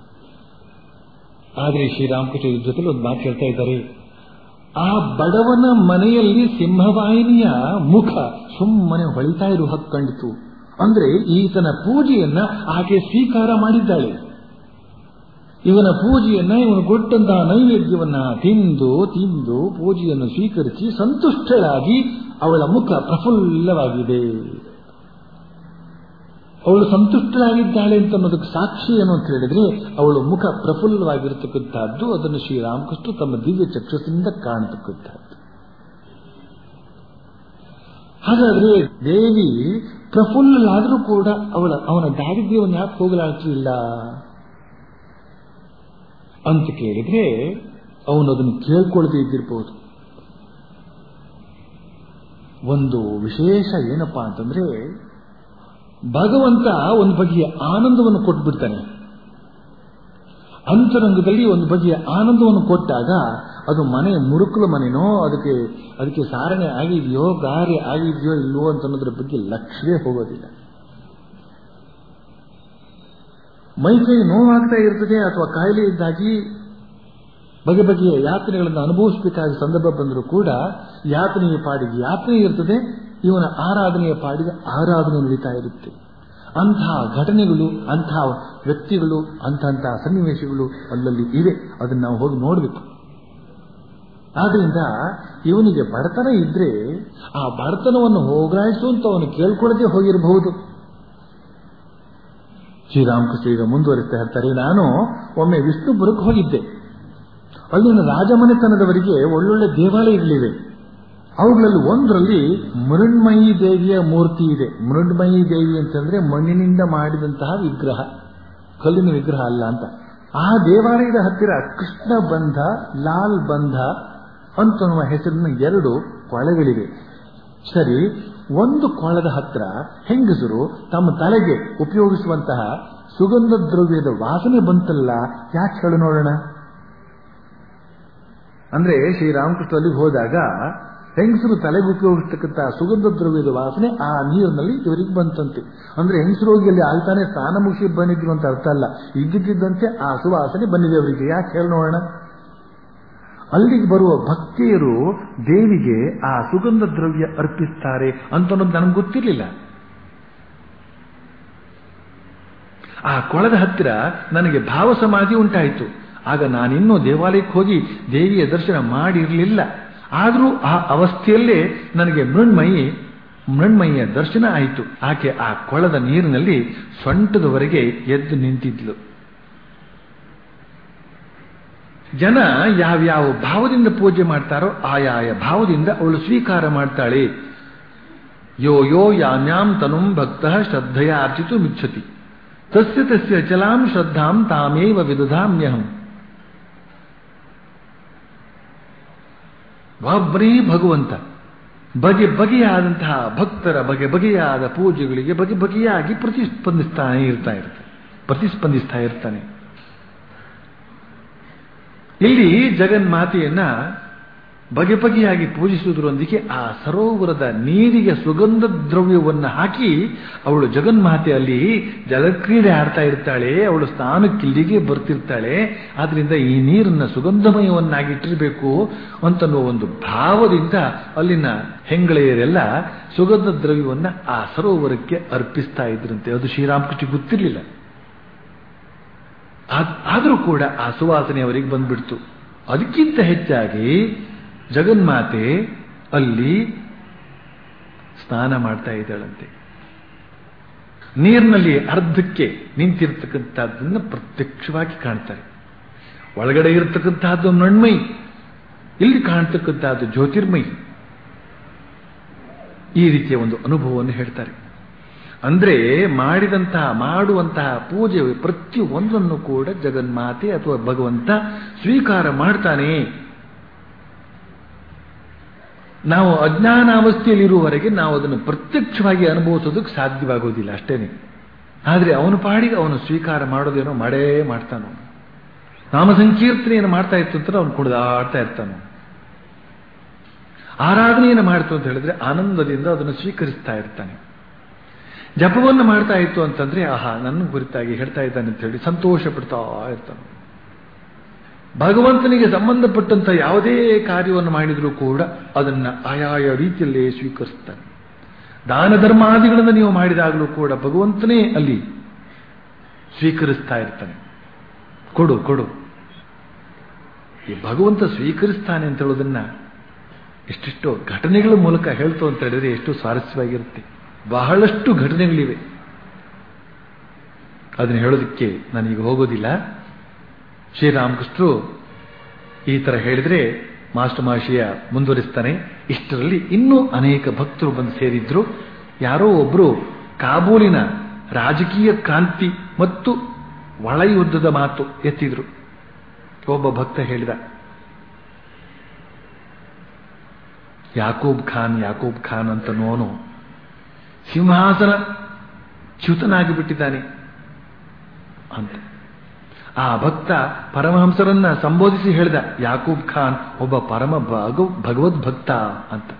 ಆದರೆ ಶ್ರೀರಾಮಕೃಷ್ಣ ಜೊತೆಲಿ ಒಂದು ಮಾತು ಹೇಳ್ತಾ ಇದ್ದಾರೆ ಆ ಬಡವನ ಮನೆಯಲ್ಲಿ ಸಿಂಹವಾಹಿನಿಯ ಮುಖ ಸುಮ್ಮನೆ ಹೊಳಿತಾ ಇರುವ ಹಕ್ಕು ಕಂಡಿತು ಅಂದ್ರೆ ಈತನ ಪೂಜೆಯನ್ನ ಆಕೆ ಸ್ವೀಕಾರ ಮಾಡಿದ್ದಾಳೆ ಇವನ ಪೂಜೆಯನ್ನ ಇವನು ಕೊಟ್ಟಂತಹ ನೈವೇದ್ಯವನ್ನ ತಿಂದು ತಿಂದು ಪೂಜೆಯನ್ನು ಸ್ವೀಕರಿಸಿ ಸಂತುಷ್ಟಳಾಗಿ ಅವಳ ಮುಖ ಪ್ರಫುಲ್ಲವಾಗಿದೆ ಅವಳು ಸಂತುಷ್ಟಳಾಗಿದ್ದಾಳೆ ಅಂತ ಅನ್ನೋದಕ್ಕೆ ಸಾಕ್ಷಿ ಏನು ಅಂತ ಹೇಳಿದ್ರೆ ಅವಳು ಮುಖ ಪ್ರಫುಲ್ಲವಾಗಿರತಕ್ಕಂತಹದ್ದು ಅದನ್ನು ಶ್ರೀರಾಮಕೃಷ್ಣ ತಮ್ಮ ದಿವ್ಯ ಚಕ್ಷುಸಿನಿಂದ ಕಾಣತಕ್ಕಂತಹದ್ದು ಹಾಗಾದ್ರೆ ದೇವಿ ಪ್ರಫುಲ್ಲಲಾದರೂ ಕೂಡ ಅವಳ ಅವನ ದಾರಿದ್ರ್ಯವನ್ನು ಯಾಕೆ ಹೋಗಲಾಗ್ತಿಲ್ಲ ಅಂತ ಕೇಳಿದ್ರೆ ಅವನು ಅದನ್ನು ಕೇಳ್ಕೊಳ್ದೇ ಇದ್ದಿರಬಹುದು ಒಂದು ವಿಶೇಷ ಏನಪ್ಪಾ ಅಂತಂದ್ರೆ ಭಗವಂತ ಒಂದು ಬಗೆಯ ಆನಂದವನ್ನು ಕೊಟ್ಬಿಡ್ತಾನೆ ಅಂತರಂಗದಲ್ಲಿ ಒಂದು ಬಗೆಯ ಆನಂದವನ್ನು ಕೊಟ್ಟಾಗ ಅದು ಮನೆ ಮುರುಕುಲ ಮನೆನೋ ಅದಕ್ಕೆ ಅದಕ್ಕೆ ಸಾರಣೆ ಆಗಿದೆಯೋ ಗಾರೆ ಆಗಿದೆಯೋ ಇಲ್ವೋ ಅಂತ ಅನ್ನೋದ್ರ ಬಗ್ಗೆ ಲಕ್ಷ್ಯವೇ ಹೋಗೋದಿಲ್ಲ ಮೈಕೈ ನೋವಾಗ್ತಾ ಇರ್ತದೆ ಅಥವಾ ಕಾಯಿಲೆ ಇದ್ದಾಗಿ ಬಗೆ ಬಗೆಯ ಯಾತನೆಗಳನ್ನು ಅನುಭವಿಸಬೇಕಾದ ಸಂದರ್ಭ ಬಂದರೂ ಕೂಡ ಯಾತನೆಯ ಪಾಡಿಗೆ ಯಾತನೆ ಇರ್ತದೆ ಇವನ ಆರಾಧನೆಯ ಪಾಡಿಗೆ ಆರಾಧನೆ ನಡೀತಾ ಇರುತ್ತೆ ಅಂತಹ ಘಟನೆಗಳು ಅಂತಹ ವ್ಯಕ್ತಿಗಳು ಅಂತಹ ಸನ್ನಿವೇಶಗಳು ಅಲ್ಲಲ್ಲಿ ಇವೆ ಅದನ್ನು ನಾವು ಹೋಗಿ ನೋಡಬೇಕು ಆದ್ರಿಂದ ಇವನಿಗೆ ಬಡತನ ಇದ್ರೆ ಆ ಬಡತನವನ್ನು ಹೋಗಲಾಡಿಸು ಅಂತ ಅವನು ಕೇಳ್ಕೊಳ್ಳದೆ ಹೋಗಿರಬಹುದು ಶ್ರೀರಾಮಕೃಷ್ಣ ಈಗ ಮುಂದುವರಿಸ್ತಾ ಇರ್ತಾರೆ ನಾನು ಒಮ್ಮೆ ವಿಷ್ಣುಪುರಕ್ಕೆ ಹೋಗಿದ್ದೆ ಅಲ್ಲಿನ ರಾಜಮನೆತನದವರಿಗೆ ಒಳ್ಳೊಳ್ಳೆ ದೇವಾಲಯಗಳಿವೆ ಅವುಗಳಲ್ಲಿ ಒಂದರಲ್ಲಿ ಮೃಣ್ಮಯಿ ದೇವಿಯ ಮೂರ್ತಿ ಇದೆ ಮೃಣ್ಮಯಿ ದೇವಿ ಅಂತಂದ್ರೆ ಮಣ್ಣಿನಿಂದ ಮಾಡಿದಂತಹ ವಿಗ್ರಹ ಕಲ್ಲಿನ ವಿಗ್ರಹ ಅಲ್ಲ ಅಂತ ಆ ದೇವಾಲಯದ ಹತ್ತಿರ ಕೃಷ್ಣ ಬಂಧ ಲಾಲ್ ಬಂಧ ಅಂತನ್ನುವ ಹೆಸರಿನ ಎರಡು ಕೊಳಗಳಿವೆ ಸರಿ ಒಂದು ಕೊಳದ ಹತ್ರ ಹೆಂಗಸರು ತಮ್ಮ ತಲೆಗೆ ಉಪಯೋಗಿಸುವಂತಹ ಸುಗಂಧ ದ್ರವ್ಯದ ವಾಸನೆ ಬಂತಲ್ಲ ಯಾಕೆ ಹೇಳು ನೋಡೋಣ ಅಂದ್ರೆ ಶ್ರೀರಾಮಕೃಷ್ಣ ಅಲ್ಲಿಗೆ ಹೋದಾಗ ಹೆಂಗಸರು ತಲೆಗೆ ಉಪಯೋಗಿಸ್ತಕ್ಕಂಥ ಸುಗಂಧ ದ್ರವ್ಯದ ವಾಸನೆ ಆ ನೀರಿನಲ್ಲಿ ಇವರಿಗೆ ಬಂತಂತೆ ಅಂದ್ರೆ ಹೆಂಗಸರು ಹೋಗಿ ಅಲ್ಲಿ ಆಗ್ತಾನೆ ಸ್ನಾನ ಮುಗಿಸಿ ಬಂದಿದ್ರು ಅಂತ ಅರ್ಥ ಅಲ್ಲ ಇದ್ದಿದ್ದಂತೆ ಆ ಸುವಾಸನೆ ಬಂದಿದೆ ಅವರಿಗೆ ಯಾಕೆ ಹೇಳಿ ನೋಡೋಣ ಅಲ್ಲಿಗೆ ಬರುವ ಭಕ್ತಿಯರು ದೇವಿಗೆ ಆ ಸುಗಂಧ ದ್ರವ್ಯ ಅರ್ಪಿಸ್ತಾರೆ ಅಂತ ಅನ್ನೋದು ನನಗೆ ಗೊತ್ತಿರಲಿಲ್ಲ ಆ ಕೊಳದ ಹತ್ತಿರ ನನಗೆ ಭಾವ ಸಮಾಧಿ ಉಂಟಾಯಿತು ಆಗ ನಾನಿನ್ನೂ ದೇವಾಲಯಕ್ಕೆ ಹೋಗಿ ದೇವಿಯ ದರ್ಶನ ಮಾಡಿರಲಿಲ್ಲ ಆದರೂ ಆ ಅವಸ್ಥೆಯಲ್ಲೇ ನನಗೆ ಮೃಣ್ಮಯಿ ಮೃಣ್ಮಯಿಯ ದರ್ಶನ ಆಯಿತು ಆಕೆ ಆ ಕೊಳದ ನೀರಿನಲ್ಲಿ ಸೊಂಟದವರೆಗೆ ಎದ್ದು ನಿಂತಿದ್ಲು ಜನ ಯಾವ್ಯಾವ ಭಾವದಿಂದ ಪೂಜೆ ಮಾಡ್ತಾರೋ ಆಯಾಯ ಭಾವದಿಂದ ಅವಳು ಸ್ವೀಕಾರ ಮಾಡ್ತಾಳೆ ಯೋ ಯೋ ಯಾನ್ಯಾಂ ತನುಂ ಭಕ್ತ ಶ್ರದ್ಧೆಯ ಅರ್ಚಿತು ಮಿಚ್ಛತಿ ತಸ್ಯ ತಸ್ಯ ಚಲಾಂ ಶ್ರದ್ಧಾಂ ತಾಮೇವ ವಿದಧಾಮ್ಯಹಂ ಒಬ್ಬನೇ ಭಗವಂತ ಬಗೆ ಬಗೆಯಾದಂತಹ ಭಕ್ತರ ಬಗೆ ಬಗೆಯಾದ ಪೂಜೆಗಳಿಗೆ ಬಗೆ ಬಗೆಯಾಗಿ ಪ್ರತಿಸ್ಪಂದಿಸ್ತಾನೆ ಇರ್ತಾ ಇರ್ತಾನೆ ಪ್ರತಿಸ್ಪಂದಿಸ್ತಾ ಇರ್ತಾನೆ ಇಲ್ಲಿ ಜಗನ್ಮಾತೆಯನ್ನ ಬಗೆ ಬಗೆಯಾಗಿ ಪೂಜಿಸುವುದರೊಂದಿಗೆ ಆ ಸರೋವರದ ನೀರಿಗೆ ಸುಗಂಧ ದ್ರವ್ಯವನ್ನು ಹಾಕಿ ಅವಳು ಜಗನ್ಮಾತೆ ಅಲ್ಲಿ ಜಲಕ್ರೀಡೆ ಆಡ್ತಾ ಇರ್ತಾಳೆ ಅವಳು ಸ್ನಾನಕ್ಕಿಲ್ಲಿಗೆ ಬರ್ತಿರ್ತಾಳೆ ಆದ್ರಿಂದ ಈ ನೀರನ್ನ ಸುಗಂಧಮಯವನ್ನಾಗಿಟ್ಟಿರಬೇಕು ಅಂತನ್ನುವ ಒಂದು ಭಾವದಿಂದ ಅಲ್ಲಿನ ಹೆಂಗಳೆಯರೆಲ್ಲ ಸುಗಂಧ ದ್ರವ್ಯವನ್ನ ಆ ಸರೋವರಕ್ಕೆ ಅರ್ಪಿಸ್ತಾ ಇದ್ರಂತೆ ಅದು ಶ್ರೀರಾಮಕೃಷ್ಣ ಗೊತ್ತಿರಲಿಲ್ಲ ಆದರೂ ಕೂಡ ಆ ಸುವಾಸನೆ ಅವರಿಗೆ ಬಂದ್ಬಿಡ್ತು ಅದಕ್ಕಿಂತ ಹೆಚ್ಚಾಗಿ ಜಗನ್ಮಾತೆ ಅಲ್ಲಿ ಸ್ನಾನ ಮಾಡ್ತಾ ಇದ್ದಾಳಂತೆ ನೀರಿನಲ್ಲಿ ಅರ್ಧಕ್ಕೆ ನಿಂತಿರ್ತಕ್ಕಂಥದ್ದನ್ನು ಪ್ರತ್ಯಕ್ಷವಾಗಿ ಕಾಣ್ತಾರೆ ಒಳಗಡೆ ಇರತಕ್ಕಂತಹದ್ದು ಮಣ್ಮೈ ಇಲ್ಲಿ ಕಾಣ್ತಕ್ಕಂತಹದ್ದು ಜ್ಯೋತಿರ್ಮಯಿ ಈ ರೀತಿಯ ಒಂದು ಅನುಭವವನ್ನು ಹೇಳ್ತಾರೆ ಅಂದ್ರೆ ಮಾಡಿದಂತಹ ಮಾಡುವಂತಹ ಪೂಜೆ ಪ್ರತಿ ಒಂದನ್ನು ಕೂಡ ಜಗನ್ಮಾತೆ ಅಥವಾ ಭಗವಂತ ಸ್ವೀಕಾರ ಮಾಡ್ತಾನೆ ನಾವು ಅಜ್ಞಾನಾವಸ್ಥೆಯಲ್ಲಿರುವವರೆಗೆ ನಾವು ಅದನ್ನು ಪ್ರತ್ಯಕ್ಷವಾಗಿ ಅನುಭವಿಸೋದಕ್ಕೆ ಸಾಧ್ಯವಾಗೋದಿಲ್ಲ ಅಷ್ಟೇನೆ ಆದರೆ ಅವನ ಪಾಡಿಗೆ ಅವನು ಸ್ವೀಕಾರ ಮಾಡೋದೇನೋ ಮಾಡೇ ಮಾಡ್ತಾನೋ ನಾಮ ಸಂಕೀರ್ತನೆಯನ್ನು ಮಾಡ್ತಾ ಇತ್ತು ಅಂತ ಅವನು ಕುಡಿದಾಡ್ತಾ ಇರ್ತಾನು ಆರಾಧನೆಯನ್ನು ಮಾಡ್ತು ಅಂತ ಹೇಳಿದ್ರೆ ಆನಂದದಿಂದ ಅದನ್ನು ಸ್ವೀಕರಿಸ್ತಾ ಇರ್ತಾನೆ ಜಪವನ್ನು ಮಾಡ್ತಾ ಇತ್ತು ಅಂತಂದ್ರೆ ಆಹಾ ನನ್ನ ಕುರಿತಾಗಿ ಹೇಳ್ತಾ ಇದ್ದಾನೆ ಅಂತ ಹೇಳಿ ಸಂತೋಷ ಪಡ್ತಾ ಇರ್ತಾನೆ ಭಗವಂತನಿಗೆ ಸಂಬಂಧಪಟ್ಟಂತ ಯಾವುದೇ ಕಾರ್ಯವನ್ನು ಮಾಡಿದರೂ ಕೂಡ ಅದನ್ನ ಆಯಾಯ ರೀತಿಯಲ್ಲೇ ಸ್ವೀಕರಿಸ್ತಾನೆ ದಾನ ಧರ್ಮಾದಿಗಳನ್ನು ನೀವು ಮಾಡಿದಾಗಲೂ ಕೂಡ ಭಗವಂತನೇ ಅಲ್ಲಿ ಸ್ವೀಕರಿಸ್ತಾ ಇರ್ತಾನೆ ಕೊಡು ಕೊಡು ಈ ಭಗವಂತ ಸ್ವೀಕರಿಸ್ತಾನೆ ಅಂತ ಹೇಳೋದನ್ನ ಎಷ್ಟೆಷ್ಟೋ ಘಟನೆಗಳ ಮೂಲಕ ಹೇಳ್ತು ಅಂತ ಹೇಳಿದ್ರೆ ಎಷ್ಟು ಸ್ವಾರಸ್ಯವಾಗಿರುತ್ತೆ ಬಹಳಷ್ಟು ಘಟನೆಗಳಿವೆ ಅದನ್ನು ಹೇಳೋದಕ್ಕೆ ನಾನೀಗ ಹೋಗೋದಿಲ್ಲ ಶ್ರೀರಾಮಕೃಷ್ಣರು ಈ ತರ ಹೇಳಿದ್ರೆ ಮಾಸ್ಟರ್ ಮಾಷಿಯ ಮುಂದುವರಿಸ್ತಾನೆ ಇಷ್ಟರಲ್ಲಿ ಇನ್ನೂ ಅನೇಕ ಭಕ್ತರು ಬಂದು ಸೇರಿದ್ರು ಯಾರೋ ಒಬ್ರು ಕಾಬೂಲಿನ ರಾಜಕೀಯ ಕ್ರಾಂತಿ ಮತ್ತು ಒಳಯುದ್ಧದ ಮಾತು ಎತ್ತಿದ್ರು ಒಬ್ಬ ಭಕ್ತ ಹೇಳಿದ ಯಾಕೂಬ್ ಖಾನ್ ಯಾಕೂಬ್ ಖಾನ್ ಅಂತ ನೋನು ಸಿಂಹಾಸನ ಚ್ಯುತನಾಗಿ ಬಿಟ್ಟಿದ್ದಾನೆ ಅಂತ ಆ ಭಕ್ತ ಪರಮಹಂಸರನ್ನ ಸಂಬೋಧಿಸಿ ಹೇಳಿದ ಯಾಕೂಬ್ ಖಾನ್ ಒಬ್ಬ ಪರಮ ಭಾಗ ಭಗವದ್ ಭಕ್ತ ಅಂತ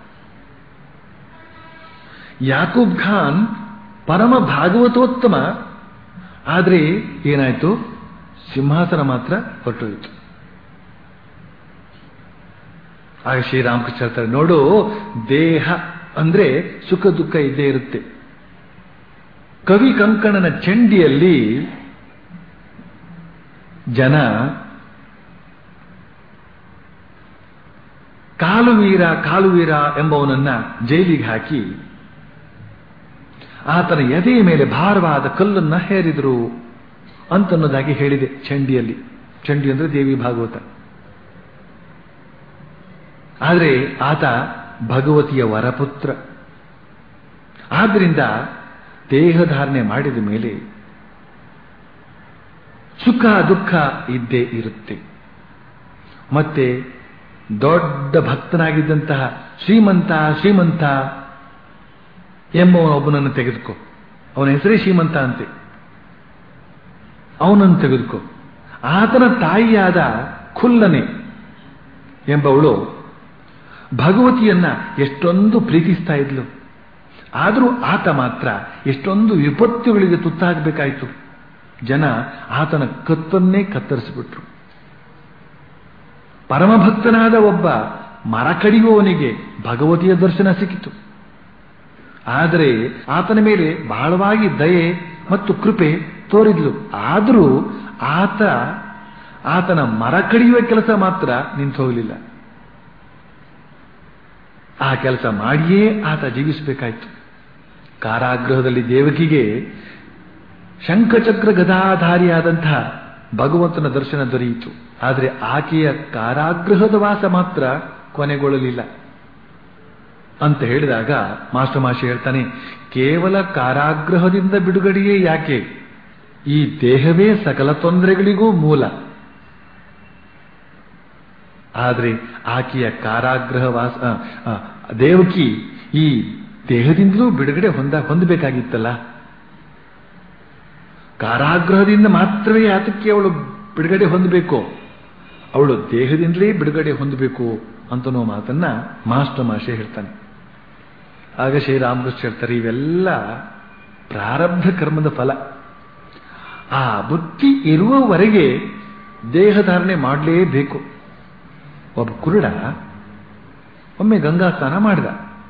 ಯಾಕೂಬ್ ಖಾನ್ ಪರಮ ಭಾಗವತೋತ್ತಮ ಆದರೆ ಏನಾಯ್ತು ಸಿಂಹಾಸನ ಮಾತ್ರ ಹೊರಟೋಯಿತು ಆಗ ಶ್ರೀರಾಮಕೃಷ್ಣ ಹೇಳ್ತಾರೆ ನೋಡು ದೇಹ ಅಂದ್ರೆ ಸುಖ ದುಃಖ ಇದ್ದೇ ಇರುತ್ತೆ ಕವಿ ಕಂಕಣನ ಚಂಡಿಯಲ್ಲಿ ಜನ ಕಾಲುವೀರ ಕಾಲುವೀರ ಎಂಬವನನ್ನ ಜೈಲಿಗೆ ಹಾಕಿ ಆತನ ಎದೆಯ ಮೇಲೆ ಭಾರವಾದ ಕಲ್ಲನ್ನ ಹೇರಿದರು ಅಂತನ್ನೋದಾಗಿ ಹೇಳಿದೆ ಚಂಡಿಯಲ್ಲಿ ಚಂಡಿ ಅಂದ್ರೆ ದೇವಿ ಭಾಗವತ ಆದರೆ ಆತ ಭಗವತಿಯ ವರಪುತ್ರ ಆದ್ದರಿಂದ ದೇಹಧಾರಣೆ ಮಾಡಿದ ಮೇಲೆ ಸುಖ ದುಃಖ ಇದ್ದೇ ಇರುತ್ತೆ ಮತ್ತೆ ದೊಡ್ಡ ಭಕ್ತನಾಗಿದ್ದಂತಹ ಶ್ರೀಮಂತ ಶ್ರೀಮಂತ ಎಂಬವನೊಬ್ಬನನ್ನು ತೆಗೆದುಕೋ ಅವನ ಹೆಸರೇ ಶ್ರೀಮಂತ ಅಂತೆ ಅವನನ್ನು ತೆಗೆದುಕೋ ಆತನ ತಾಯಿಯಾದ ಖುಲ್ಲನೆ ಎಂಬವಳು ಭಗವತಿಯನ್ನ ಎಷ್ಟೊಂದು ಪ್ರೀತಿಸ್ತಾ ಇದ್ಲು ಆದರೂ ಆತ ಮಾತ್ರ ಎಷ್ಟೊಂದು ವಿಪತ್ತುಗಳಿಗೆ ತುತ್ತಾಗಬೇಕಾಯಿತು ಜನ ಆತನ ಕತ್ತನ್ನೇ ಕತ್ತರಿಸಿಬಿಟ್ರು ಪರಮಭಕ್ತನಾದ ಒಬ್ಬ ಮರ ಕಡಿಯುವವನಿಗೆ ಭಗವತಿಯ ದರ್ಶನ ಸಿಕ್ಕಿತು ಆದರೆ ಆತನ ಮೇಲೆ ಬಹಳವಾಗಿ ದಯೆ ಮತ್ತು ಕೃಪೆ ತೋರಿದ್ಲು ಆದರೂ ಆತ ಆತನ ಮರ ಕಡಿಯುವ ಕೆಲಸ ಮಾತ್ರ ನಿಂತು ಹೋಗಲಿಲ್ಲ ಆ ಕೆಲಸ ಮಾಡಿಯೇ ಆತ ಜೀವಿಸಬೇಕಾಯಿತು ಕಾರಾಗೃಹದಲ್ಲಿ ದೇವಕಿಗೆ ಶಂಖಚಕ್ರ ಗದಾಧಾರಿಯಾದಂತಹ ಭಗವಂತನ ದರ್ಶನ ದೊರೆಯಿತು ಆದರೆ ಆಕೆಯ ಕಾರಾಗೃಹದ ವಾಸ ಮಾತ್ರ ಕೊನೆಗೊಳ್ಳಲಿಲ್ಲ ಅಂತ ಹೇಳಿದಾಗ ಮಾಸ್ಟರ್ ಮಾಷಿ ಹೇಳ್ತಾನೆ ಕೇವಲ ಕಾರಾಗೃಹದಿಂದ ಬಿಡುಗಡೆಯೇ ಯಾಕೆ ಈ ದೇಹವೇ ಸಕಲ ತೊಂದರೆಗಳಿಗೂ ಮೂಲ ಆದರೆ ಆಕೆಯ ಕಾರಾಗೃಹ ವಾಸ ಆ, ಆ, ದೇವಕಿ ಈ ದೇಹದಿಂದಲೂ ಬಿಡುಗಡೆ ಹೊಂದ ಹೊಂದಬೇಕಾಗಿತ್ತಲ್ಲ ಕಾರಾಗೃಹದಿಂದ ಮಾತ್ರವೇ ಆತಕ್ಕೆ ಅವಳು ಬಿಡುಗಡೆ ಹೊಂದಬೇಕು ಅವಳು ದೇಹದಿಂದಲೇ ಬಿಡುಗಡೆ ಹೊಂದಬೇಕು ಅಂತನೋ ಮಾತನ್ನ ಮಾಸ್ಟರ್ ಮಾಷೆ ಹೇಳ್ತಾನೆ ಆಗ ಶ್ರೀರಾಮಕೃಷ್ಣ ಹೇಳ್ತಾರೆ ಇವೆಲ್ಲ ಪ್ರಾರಬ್ಧ ಕರ್ಮದ ಫಲ ಆ ಬುದ್ಧಿ ಇರುವವರೆಗೆ ದೇಹಧಾರಣೆ ಮಾಡಲೇಬೇಕು ಒಬ್ಬ ಕುರುಡ ಒಮ್ಮೆ ಗಂಗಾ ಸ್ನಾನ ಮಾಡಿದ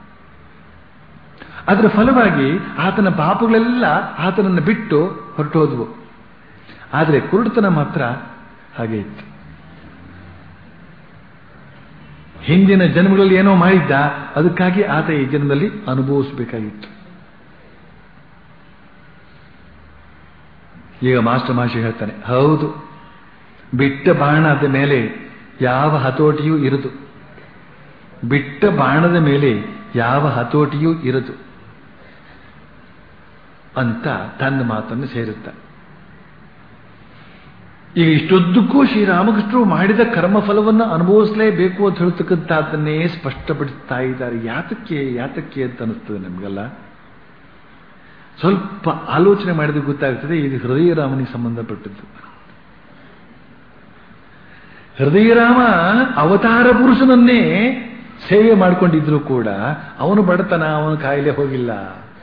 ಅದರ ಫಲವಾಗಿ ಆತನ ಪಾಪಗಳೆಲ್ಲ ಆತನನ್ನು ಬಿಟ್ಟು ಹೊರಟೋದ್ವು ಆದರೆ ಕುರುಡತನ ಮಾತ್ರ ಹಾಗೆ ಇತ್ತು ಹಿಂದಿನ ಜನ್ಮಗಳಲ್ಲಿ ಏನೋ ಮಾಡಿದ್ದ ಅದಕ್ಕಾಗಿ ಆತ ಈ ಜನ್ಮದಲ್ಲಿ ಅನುಭವಿಸಬೇಕಾಗಿತ್ತು ಈಗ ಮಾಸ್ಟರ್ ಮಾಷಿ ಹೇಳ್ತಾನೆ ಹೌದು ಬಿಟ್ಟ ಬಾಣದ ಮೇಲೆ ಯಾವ ಹತೋಟಿಯೂ ಇರದು ಬಿಟ್ಟ ಬಾಣದ ಮೇಲೆ ಯಾವ ಹತೋಟಿಯೂ ಇರದು ಅಂತ ತನ್ನ ಮಾತನ್ನು ಸೇರುತ್ತ ಈಗ ಇಷ್ಟೊದ್ದಕ್ಕೂ ಶ್ರೀರಾಮಕೃಷ್ಣರು ಮಾಡಿದ ಕರ್ಮಫಲವನ್ನು ಅನುಭವಿಸಲೇಬೇಕು ಅಂತ ಹೇಳ್ತಕ್ಕಂಥದ್ದನ್ನೇ ಸ್ಪಷ್ಟಪಡಿಸ್ತಾ ಇದ್ದಾರೆ ಯಾತಕ್ಕೆ ಯಾತಕ್ಕೆ ಅಂತ ಅನಿಸ್ತದೆ ನಮಗೆಲ್ಲ ಸ್ವಲ್ಪ ಆಲೋಚನೆ ಮಾಡಿದ್ರೆ ಗೊತ್ತಾಗ್ತದೆ ಇದು ಹೃದಯರಾಮನಿಗೆ ಸಂಬಂಧಪಟ್ಟದ್ದು ಹೃದಯರಾಮ ಅವತಾರ ಪುರುಷನನ್ನೇ ಸೇವೆ ಮಾಡಿಕೊಂಡಿದ್ರು ಕೂಡ ಅವನು ಬಡತನ ಅವನ ಕಾಯಿಲೆ ಹೋಗಿಲ್ಲ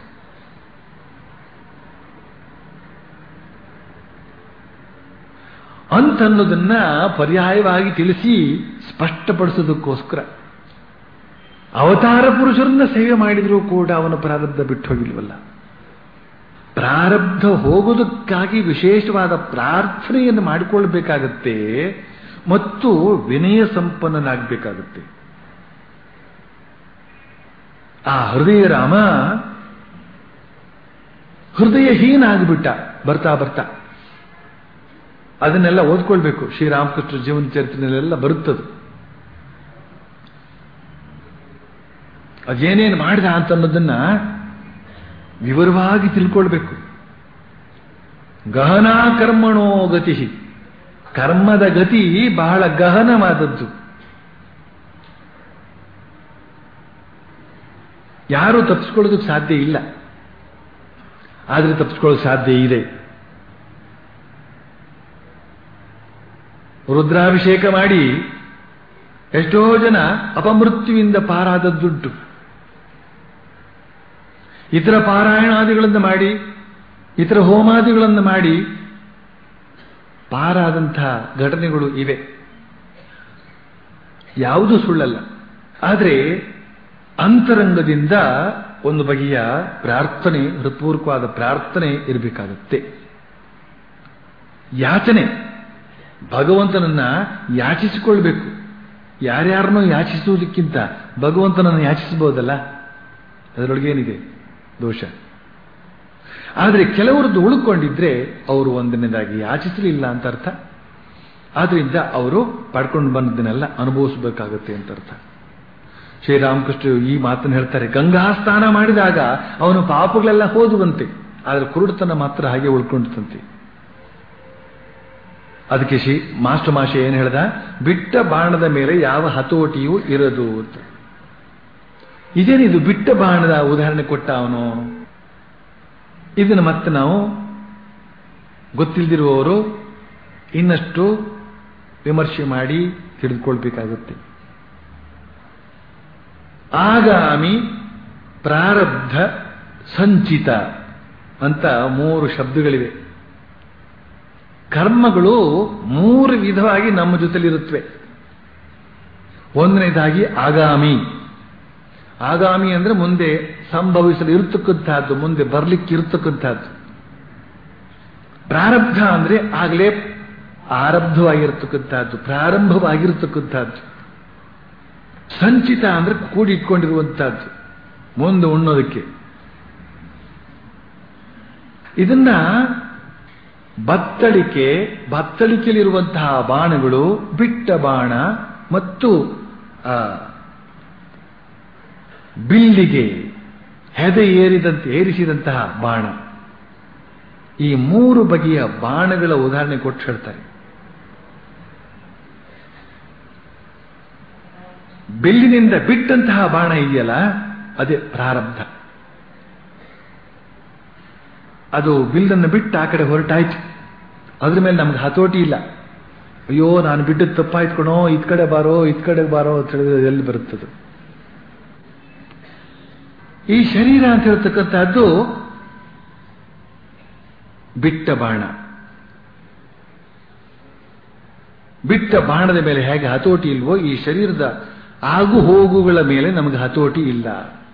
ಅಂತನ್ನೋದನ್ನ ಪರ್ಯಾಯವಾಗಿ ತಿಳಿಸಿ ಸ್ಪಷ್ಟಪಡಿಸೋದಕ್ಕೋಸ್ಕರ ಅವತಾರ ಪುರುಷರನ್ನ ಸೇವೆ ಮಾಡಿದರೂ ಕೂಡ ಅವನ ಪ್ರಾರಬ್ಧ ಬಿಟ್ಟು ಹೋಗಿಲ್ವಲ್ಲ ಪ್ರಾರಬ್ಧ ಹೋಗೋದಕ್ಕಾಗಿ ವಿಶೇಷವಾದ ಪ್ರಾರ್ಥನೆಯನ್ನು ಮಾಡಿಕೊಳ್ಬೇಕಾಗತ್ತೆ ಮತ್ತು ವಿನಯ ಸಂಪನ್ನನಾಗಬೇಕಾಗುತ್ತೆ ಆ ಹೃದಯ ರಾಮ ಹೃದಯಹೀನ ಆಗಿಬಿಟ್ಟ ಬರ್ತಾ ಬರ್ತಾ ಅದನ್ನೆಲ್ಲ ಓದ್ಕೊಳ್ಬೇಕು ಶ್ರೀರಾಮಕೃಷ್ಣ ಜೀವನ ಚರಿತ್ರೆಯಲ್ಲೆಲ್ಲ ಬರುತ್ತದು ಅದೇನೇನು ಮಾಡಿದ ಅಂತ ಅನ್ನೋದನ್ನ ವಿವರವಾಗಿ ತಿಳ್ಕೊಳ್ಬೇಕು ಗಹನಾ ಕರ್ಮಣೋ ಗತಿ ಕರ್ಮದ ಗತಿ ಬಹಳ ಗಹನವಾದದ್ದು ಯಾರೂ ತಪ್ಪಿಸ್ಕೊಳ್ಳೋದಕ್ಕೆ ಸಾಧ್ಯ ಇಲ್ಲ ಆದರೆ ತಪ್ಪಿಸ್ಕೊಳ್ಳೋಕೆ ಸಾಧ್ಯ ಇದೆ ರುದ್ರಾಭಿಷೇಕ ಮಾಡಿ ಎಷ್ಟೋ ಜನ ಅಪಮೃತ್ಯುವಿಂದ ಪಾರಾದದ್ದುಂಟು ಇತರ ಪಾರಾಯಣಾದಿಗಳನ್ನು ಮಾಡಿ ಇತರ ಹೋಮಾದಿಗಳನ್ನು ಮಾಡಿ ಪಾರಾದಂತಹ ಘಟನೆಗಳು ಇವೆ ಯಾವುದು ಸುಳ್ಳಲ್ಲ ಆದರೆ ಅಂತರಂಗದಿಂದ ಒಂದು ಬಗೆಯ ಪ್ರಾರ್ಥನೆ ಹೃತ್ಪೂರ್ವಕವಾದ ಪ್ರಾರ್ಥನೆ ಇರಬೇಕಾಗುತ್ತೆ ಯಾಚನೆ ಭಗವಂತನನ್ನ ಯಾಚಿಸಿಕೊಳ್ಬೇಕು ಯಾರ್ಯಾರನ್ನೋ ಯಾಚಿಸುವುದಕ್ಕಿಂತ ಭಗವಂತನನ್ನು ಯಾಚಿಸಬಹುದಲ್ಲ ಅದರೊಳಗೆ ಏನಿದೆ ದೋಷ ಆದರೆ ಕೆಲವರದ್ದು ಉಳ್ಕೊಂಡಿದ್ರೆ ಅವರು ಒಂದನೇದಾಗಿ ಯಾಚಿಸಲಿಲ್ಲ ಅಂತ ಅರ್ಥ ಆದ್ರಿಂದ ಅವರು ಪಡ್ಕೊಂಡು ಬಂದದನ್ನೆಲ್ಲ ಅನುಭವಿಸಬೇಕಾಗತ್ತೆ ಅಂತ ಅರ್ಥ ಶ್ರೀರಾಮಕೃಷ್ಣ ಈ ಮಾತನ್ನು ಹೇಳ್ತಾರೆ ಗಂಗಾ ಸ್ನಾನ ಮಾಡಿದಾಗ ಅವನು ಪಾಪಗಳೆಲ್ಲ ಹೋದುವಂತೆ ಆದರೆ ಕುರುಡುತನ ಮಾತ್ರ ಹಾಗೆ ಉಳ್ಕೊಂಡಿತಂತೆ ಅದಕ್ಕೆ ಶ್ರೀ ಮಾಸ್ಟರ್ ಮಾಷೆ ಏನು ಹೇಳ್ದ ಬಿಟ್ಟ ಬಾಣದ ಮೇಲೆ ಯಾವ ಹತೋಟಿಯೂ ಇರದು ಅಂತ ಇದೇನಿದು ಬಿಟ್ಟ ಬಾಣದ ಉದಾಹರಣೆ ಕೊಟ್ಟ ಅವನು ಇದನ್ನು ಮತ್ತೆ ನಾವು ಗೊತ್ತಿಲ್ಲದಿರುವವರು ಇನ್ನಷ್ಟು ವಿಮರ್ಶೆ ಮಾಡಿ ತಿಳಿದುಕೊಳ್ಬೇಕಾಗುತ್ತೆ ಆಗಾಮಿ ಪ್ರಾರಬ್ಧ ಸಂಚಿತ ಅಂತ ಮೂರು ಶಬ್ದಗಳಿವೆ ಕರ್ಮಗಳು ಮೂರು ವಿಧವಾಗಿ ನಮ್ಮ ಜೊತೆಲಿರುತ್ತವೆ ಒಂದನೇದಾಗಿ ಆಗಾಮಿ ಆಗಾಮಿ ಅಂದ್ರೆ ಮುಂದೆ ಸಂಭವಿಸಲು ಇರತಕ್ಕಂತಹದ್ದು ಮುಂದೆ ಬರ್ಲಿಕ್ಕೆ ಇರತಕ್ಕಂತಹದ್ದು ಪ್ರಾರಬ್ಧ ಅಂದ್ರೆ ಆಗಲೇ ಆರಬ್ಧವಾಗಿರತಕ್ಕಂತಹದ್ದು ಪ್ರಾರಂಭವಾಗಿರತಕ್ಕಂತಹದ್ದು ಸಂಚಿತ ಅಂದ್ರೆ ಕೂಡಿಟ್ಕೊಂಡಿರುವಂತಹದ್ದು ಮುಂದೆ ಉಣ್ಣೋದಕ್ಕೆ ಇದನ್ನ ಬತ್ತಳಿಕೆ ಬತ್ತಳಿಕೆಯಲ್ಲಿರುವಂತಹ ಬಾಣಗಳು ಬಿಟ್ಟ ಬಾಣ ಮತ್ತು ಆ, ಬಿಲ್ಲಿಗೆ ಹೆದೆ ಏರಿದಂತೆ ಏರಿಸಿದಂತಹ ಬಾಣ ಈ ಮೂರು ಬಗೆಯ ಬಾಣಗಳ ಉದಾಹರಣೆ ಕೊಟ್ಟು ಹೇಳ್ತಾರೆ ಬಿಲ್ಲಿನಿಂದ ಬಿಟ್ಟಂತಹ ಬಾಣ ಇದೆಯಲ್ಲ ಅದೇ ಪ್ರಾರಬ್ಧ ಅದು ಬಿಲ್ಲನ್ನು ಬಿಟ್ಟು ಆ ಕಡೆ ಹೊರಟಾಯ್ತು ಅದ್ರ ಮೇಲೆ ನಮ್ಗೆ ಹತೋಟಿ ಇಲ್ಲ ಅಯ್ಯೋ ನಾನು ಬಿಟ್ಟದ್ದು ತಪ್ಪಾಯ್ತು ಕಣೋ ಇದ್ ಕಡೆ ಬಾರೋ ಇದ್ ಕಡೆ ಬಾರೋ ಅಂತ ಹೇಳಿದ್ರೆ ಎಲ್ಲಿ ಬರುತ್ತದು ಈ ಶರೀರ ಅಂತ ಹೇಳ್ತಕ್ಕಂಥದ್ದು ಬಿಟ್ಟ ಬಾಣ ಬಿಟ್ಟ ಬಾಣದ ಮೇಲೆ ಹೇಗೆ ಹತೋಟಿ ಇಲ್ವೋ ಈ ಶರೀರದ ಆಗು ಹೋಗುಗಳ ಮೇಲೆ ನಮಗೆ ಹತೋಟಿ ಇಲ್ಲ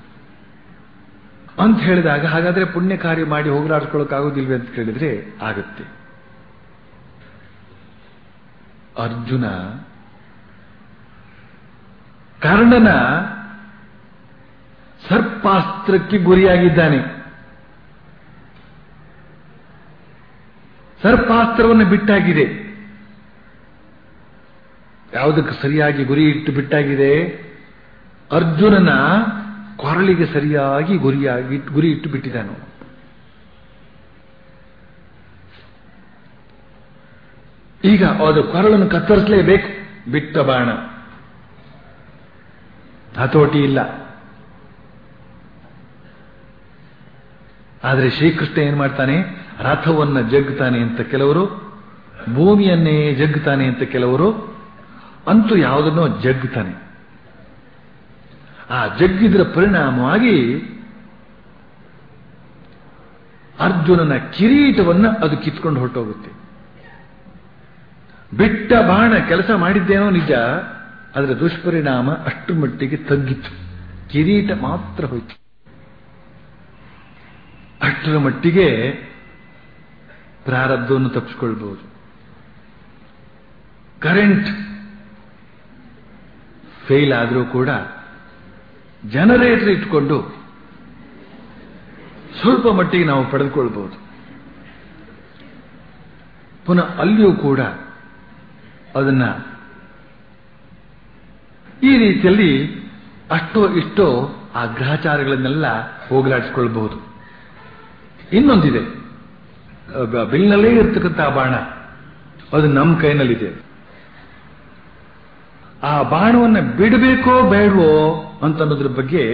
ಅಂತ ಹೇಳಿದಾಗ ಹಾಗಾದ್ರೆ ಪುಣ್ಯ ಕಾರ್ಯ ಮಾಡಿ ಹೋಗಲಾಡ್ಸ್ಕೊಳ್ಳೋಕ್ಕಾಗೋದಿಲ್ವೇ ಅಂತ ಕೇಳಿದ್ರೆ ಆಗುತ್ತೆ ಅರ್ಜುನ ಕರ್ಣನ ಸರ್ಪಾಸ್ತ್ರಕ್ಕೆ ಗುರಿಯಾಗಿದ್ದಾನೆ ಸರ್ಪಾಸ್ತ್ರವನ್ನು ಬಿಟ್ಟಾಗಿದೆ ಯಾವುದಕ್ಕೆ ಸರಿಯಾಗಿ ಗುರಿ ಇಟ್ಟು ಬಿಟ್ಟಾಗಿದೆ ಅರ್ಜುನನ ಕೊರಳಿಗೆ ಸರಿಯಾಗಿ ಗುರಿಯಾಗಿ ಗುರಿ ಇಟ್ಟು ಬಿಟ್ಟಿದ್ದಾನು ಈಗ ಅದು ಕೊರಳನ್ನು ಕತ್ತರಿಸಲೇಬೇಕು ಬಿಟ್ಟ ಬಾಣ ಹತೋಟಿ ಇಲ್ಲ ಆದರೆ ಶ್ರೀಕೃಷ್ಣ ಏನ್ ಮಾಡ್ತಾನೆ ರಥವನ್ನ ಜಗ್ತಾನೆ ಅಂತ ಕೆಲವರು ಭೂಮಿಯನ್ನೇ ಜಗ್ತಾನೆ ಅಂತ ಕೆಲವರು ಅಂತೂ ಯಾವುದನ್ನೋ ಜಗ್ತಾನೆ ಆ ಜಗ್ಗಿದ್ರ ಪರಿಣಾಮವಾಗಿ ಅರ್ಜುನನ ಕಿರೀಟವನ್ನ ಅದು ಕಿತ್ಕೊಂಡು ಹೊರಟೋಗುತ್ತೆ ಬಿಟ್ಟ ಬಾಣ ಕೆಲಸ ಮಾಡಿದ್ದೇನೋ ನಿಜ ಅದರ ದುಷ್ಪರಿಣಾಮ ಅಷ್ಟು ಮಟ್ಟಿಗೆ ತಗ್ಗಿತ್ತು ಕಿರೀಟ ಮಾತ್ರ ಹೋಯ್ತು ಅಷ್ಟರ ಮಟ್ಟಿಗೆ ಪ್ರಾರಬ್ಧವನ್ನು ತಪ್ಪಿಸ್ಕೊಳ್ಬಹುದು ಕರೆಂಟ್ ಫೇಲ್ ಆದರೂ ಕೂಡ ಜನರೇಟರ್ ಇಟ್ಕೊಂಡು ಸ್ವಲ್ಪ ಮಟ್ಟಿಗೆ ನಾವು ಪಡೆದುಕೊಳ್ಬಹುದು ಪುನಃ ಅಲ್ಲಿಯೂ ಕೂಡ ಅದನ್ನ ಈ ರೀತಿಯಲ್ಲಿ ಅಷ್ಟೋ ಇಷ್ಟೋ ಆ ಗ್ರಹಚಾರಗಳನ್ನೆಲ್ಲ ಹೋಗಲಾಡಿಸ್ಕೊಳ್ಬಹುದು ಇನ್ನೊಂದಿದೆ ಬ- ಬಿಲ್ನಲ್ಲೇ ಇರ್ತಕ್ಕಂಥ ಆ ಬಾಣ ಅದು ನಮ್ಮ ಕೈನಲ್ಲಿದೆ ಆ ಬಾಣವನ್ನು ಬಿಡಬೇಕೋ ಬೇಡವೋ ಅಂತ ಅನ್ನೋದ್ರ ಬಗ್ಗೆ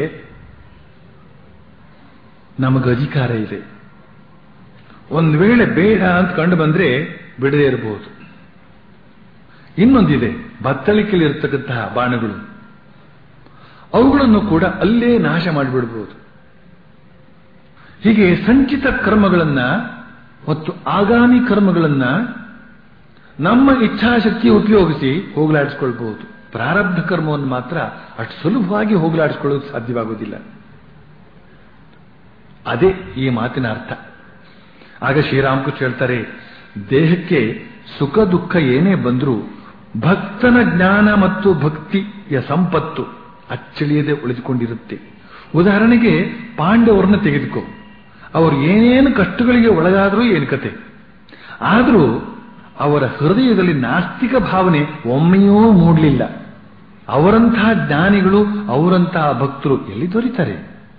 ನಮಗೆ ಅಧಿಕಾರ ಇದೆ ಒಂದು ವೇಳೆ ಬೇಡ ಅಂತ ಕಂಡು ಬಂದ್ರೆ ಬಿಡದೇ ಇರಬಹುದು ಇನ್ನೊಂದಿದೆ ಬತ್ತಳಿಕೆಯಲ್ಲಿರ್ತಕ್ಕಂತಹ ಬಾಣಗಳು ಅವುಗಳನ್ನು ಕೂಡ ಅಲ್ಲೇ ನಾಶ ಮಾಡಿಬಿಡಬಹುದು ಹೀಗೆ ಸಂಚಿತ ಕರ್ಮಗಳನ್ನ ಮತ್ತು ಆಗಾಮಿ ಕರ್ಮಗಳನ್ನ ನಮ್ಮ ಇಚ್ಛಾಶಕ್ತಿ ಉಪಯೋಗಿಸಿ ಹೋಗಲಾಡಿಸ್ಕೊಳ್ಬಹುದು ಪ್ರಾರಬ್ಧ ಕರ್ಮವನ್ನು ಮಾತ್ರ ಅಷ್ಟು ಸುಲಭವಾಗಿ ಹೋಗಲಾಡಿಸ್ಕೊಳ್ಳೋದು ಸಾಧ್ಯವಾಗುವುದಿಲ್ಲ ಅದೇ ಈ ಮಾತಿನ ಅರ್ಥ ಆಗ ಶ್ರೀರಾಮಕೃಷ್ಣ ಹೇಳ್ತಾರೆ ದೇಹಕ್ಕೆ ಸುಖ ದುಃಖ ಏನೇ ಬಂದರೂ ಭಕ್ತನ ಜ್ಞಾನ ಮತ್ತು ಭಕ್ತಿಯ ಸಂಪತ್ತು ಅಚ್ಚಳಿಯದೆ ಉಳಿದುಕೊಂಡಿರುತ್ತೆ ಉದಾಹರಣೆಗೆ ಪಾಂಡವರನ್ನ ತೆಗೆದುಕೋ ಅವರು ಏನೇನು ಕಷ್ಟಗಳಿಗೆ ಒಳಗಾದರೂ ಏನು ಕತೆ ಆದರೂ ಅವರ ಹೃದಯದಲ್ಲಿ ನಾಸ್ತಿಕ ಭಾವನೆ ಒಮ್ಮೆಯೂ ಮೂಡಲಿಲ್ಲ ಅವರಂತಹ ಜ್ಞಾನಿಗಳು ಅವರಂತಹ ಭಕ್ತರು ಎಲ್ಲಿ ದೊರೀತಾರೆ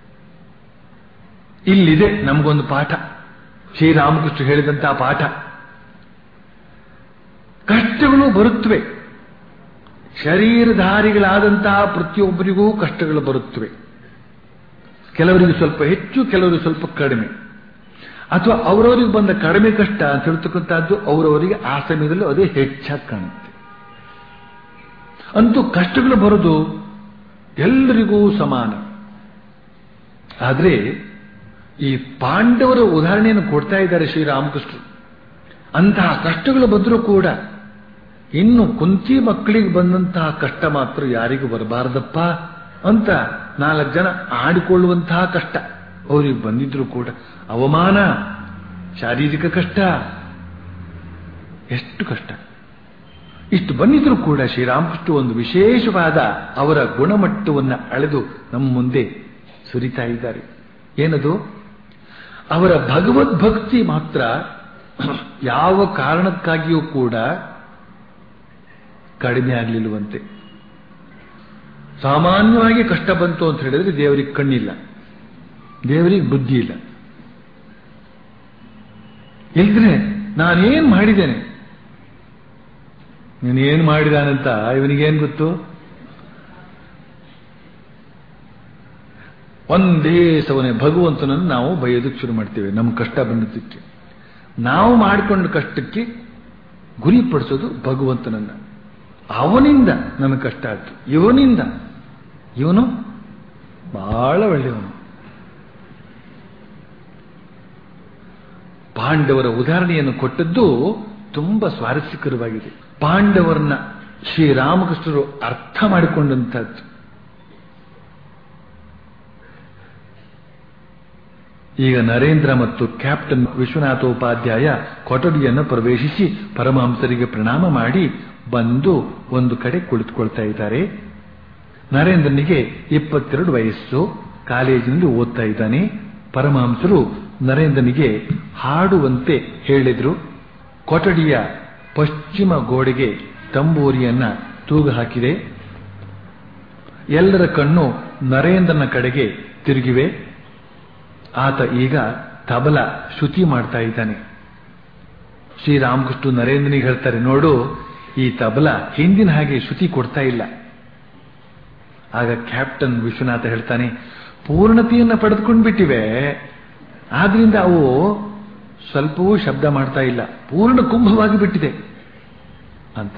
ಇಲ್ಲಿದೆ ನಮಗೊಂದು ಪಾಠ ಶ್ರೀರಾಮಕೃಷ್ಣ ಹೇಳಿದಂತಹ ಪಾಠ ಕಷ್ಟಗಳು ಬರುತ್ತವೆ ಶರೀರಧಾರಿಗಳಾದಂತಹ ಪ್ರತಿಯೊಬ್ಬರಿಗೂ ಕಷ್ಟಗಳು ಬರುತ್ತವೆ ಕೆಲವರಿಗೆ ಸ್ವಲ್ಪ ಹೆಚ್ಚು ಕೆಲವರಿಗೆ ಸ್ವಲ್ಪ ಕಡಿಮೆ ಅಥವಾ ಅವರವರಿಗೆ ಬಂದ ಕಡಿಮೆ ಕಷ್ಟ ಅಂತ ಹೇಳ್ತಕ್ಕಂಥದ್ದು ಅವರವರಿಗೆ ಆ ಸಮಯದಲ್ಲಿ ಅದೇ ಹೆಚ್ಚಾಗಿ ಕಾಣುತ್ತೆ ಅಂತೂ ಕಷ್ಟಗಳು ಬರೋದು ಎಲ್ಲರಿಗೂ ಸಮಾನ ಆದರೆ ಈ ಪಾಂಡವರ ಉದಾಹರಣೆಯನ್ನು ಕೊಡ್ತಾ ಇದ್ದಾರೆ ಶ್ರೀರಾಮಕೃಷ್ಣರು ಅಂತಹ ಕಷ್ಟಗಳು ಬಂದರೂ ಕೂಡ ಇನ್ನು ಕುಂತಿ ಮಕ್ಕಳಿಗೆ ಬಂದಂತಹ ಕಷ್ಟ ಮಾತ್ರ ಯಾರಿಗೂ ಬರಬಾರದಪ್ಪ ಅಂತ ನಾಲ್ಕು ಜನ ಆಡಿಕೊಳ್ಳುವಂತಹ ಕಷ್ಟ ಅವರಿಗೆ ಬಂದಿದ್ರು ಕೂಡ ಅವಮಾನ ಶಾರೀರಿಕ ಕಷ್ಟ ಎಷ್ಟು ಕಷ್ಟ ಇಷ್ಟು ಬಂದಿದ್ರು ಕೂಡ ಶ್ರೀರಾಮಕೃಷ್ಣ ಒಂದು ವಿಶೇಷವಾದ ಅವರ ಗುಣಮಟ್ಟವನ್ನು ಅಳೆದು ನಮ್ಮ ಮುಂದೆ ಸುರಿತಾ ಇದ್ದಾರೆ ಏನದು ಅವರ ಭಗವದ್ಭಕ್ತಿ ಮಾತ್ರ ಯಾವ ಕಾರಣಕ್ಕಾಗಿಯೂ ಕೂಡ ಕಡಿಮೆ ಆಗಲಿಲ್ಲವಂತೆ ಸಾಮಾನ್ಯವಾಗಿ ಕಷ್ಟ ಬಂತು ಅಂತ ಹೇಳಿದ್ರೆ ದೇವರಿಗೆ ಕಣ್ಣಿಲ್ಲ ದೇವರಿಗೆ ಬುದ್ಧಿ ಇಲ್ಲ ಇಲ್ದ್ರೆ ನಾನೇನ್ ಮಾಡಿದ್ದೇನೆ ನೀನೇನ್ ಮಾಡಿದಾನಂತ ಇವನಿಗೇನ್ ಗೊತ್ತು ಒಂದೇ ಸವನೆ ಭಗವಂತನನ್ನು ನಾವು ಬೈಯೋದಕ್ಕೆ ಶುರು ಮಾಡ್ತೇವೆ ನಮ್ಮ ಕಷ್ಟ ಬಂದದಕ್ಕೆ ನಾವು ಮಾಡಿಕೊಂಡ ಕಷ್ಟಕ್ಕೆ ಗುರಿಪಡಿಸೋದು ಭಗವಂತನನ್ನ ಅವನಿಂದ ನನಗೆ ಕಷ್ಟ ಆಯ್ತು ಇವನಿಂದ ಇವನು ಬಹಳ ಒಳ್ಳೆಯವನು ಪಾಂಡವರ ಉದಾಹರಣೆಯನ್ನು ಕೊಟ್ಟದ್ದು ತುಂಬಾ ಸ್ವಾರಸ್ಯಕರವಾಗಿದೆ ಪಾಂಡವರನ್ನ ಶ್ರೀರಾಮಕೃಷ್ಣರು ಅರ್ಥ ಮಾಡಿಕೊಂಡಂತಹದ್ದು ಈಗ ನರೇಂದ್ರ ಮತ್ತು ಕ್ಯಾಪ್ಟನ್ ವಿಶ್ವನಾಥೋಪಾಧ್ಯಾಯ ಕೊಠಡಿಯನ್ನು ಪ್ರವೇಶಿಸಿ ಪರಮಹಂಸರಿಗೆ ಪ್ರಣಾಮ ಮಾಡಿ ಬಂದು ಒಂದು ಕಡೆ ಕುಳಿತುಕೊಳ್ತಾ ಇದ್ದಾರೆ ನರೇಂದ್ರನಿಗೆ ಇಪ್ಪತ್ತೆರಡು ವಯಸ್ಸು ಕಾಲೇಜಿನಲ್ಲಿ ಓದ್ತಾ ಇದ್ದಾನೆ ಪರಮಹಂಸರು ನರೇಂದ್ರನಿಗೆ ಹಾಡುವಂತೆ ಹೇಳಿದ್ರು ಕೊಠಡಿಯ ಪಶ್ಚಿಮ ಗೋಡೆಗೆ ತಂಬೂರಿಯನ್ನ ತೂಗು ಹಾಕಿದೆ ಎಲ್ಲರ ಕಣ್ಣು ನರೇಂದ್ರನ ಕಡೆಗೆ ತಿರುಗಿವೆ ಆತ ಈಗ ತಬಲ ಶ್ರುತಿ ಮಾಡ್ತಾ ಇದ್ದಾನೆ ಶ್ರೀರಾಮಕೃಷ್ಣ ನರೇಂದ್ರನಿಗೆ ಹೇಳ್ತಾರೆ ನೋಡು ಈ ತಬಲ ಹಿಂದಿನ ಹಾಗೆ ಶ್ರುತಿ ಕೊಡ್ತಾ ಇಲ್ಲ ಆಗ ಕ್ಯಾಪ್ಟನ್ ವಿಶ್ವನಾಥ ಹೇಳ್ತಾನೆ ಪೂರ್ಣತೆಯನ್ನು ಪಡೆದುಕೊಂಡು ಬಿಟ್ಟಿವೆ ಆದ್ರಿಂದ ಅವು ಸ್ವಲ್ಪವೂ ಶಬ್ದ ಮಾಡ್ತಾ ಇಲ್ಲ ಪೂರ್ಣ ಕುಂಭವಾಗಿ ಬಿಟ್ಟಿದೆ ಅಂತ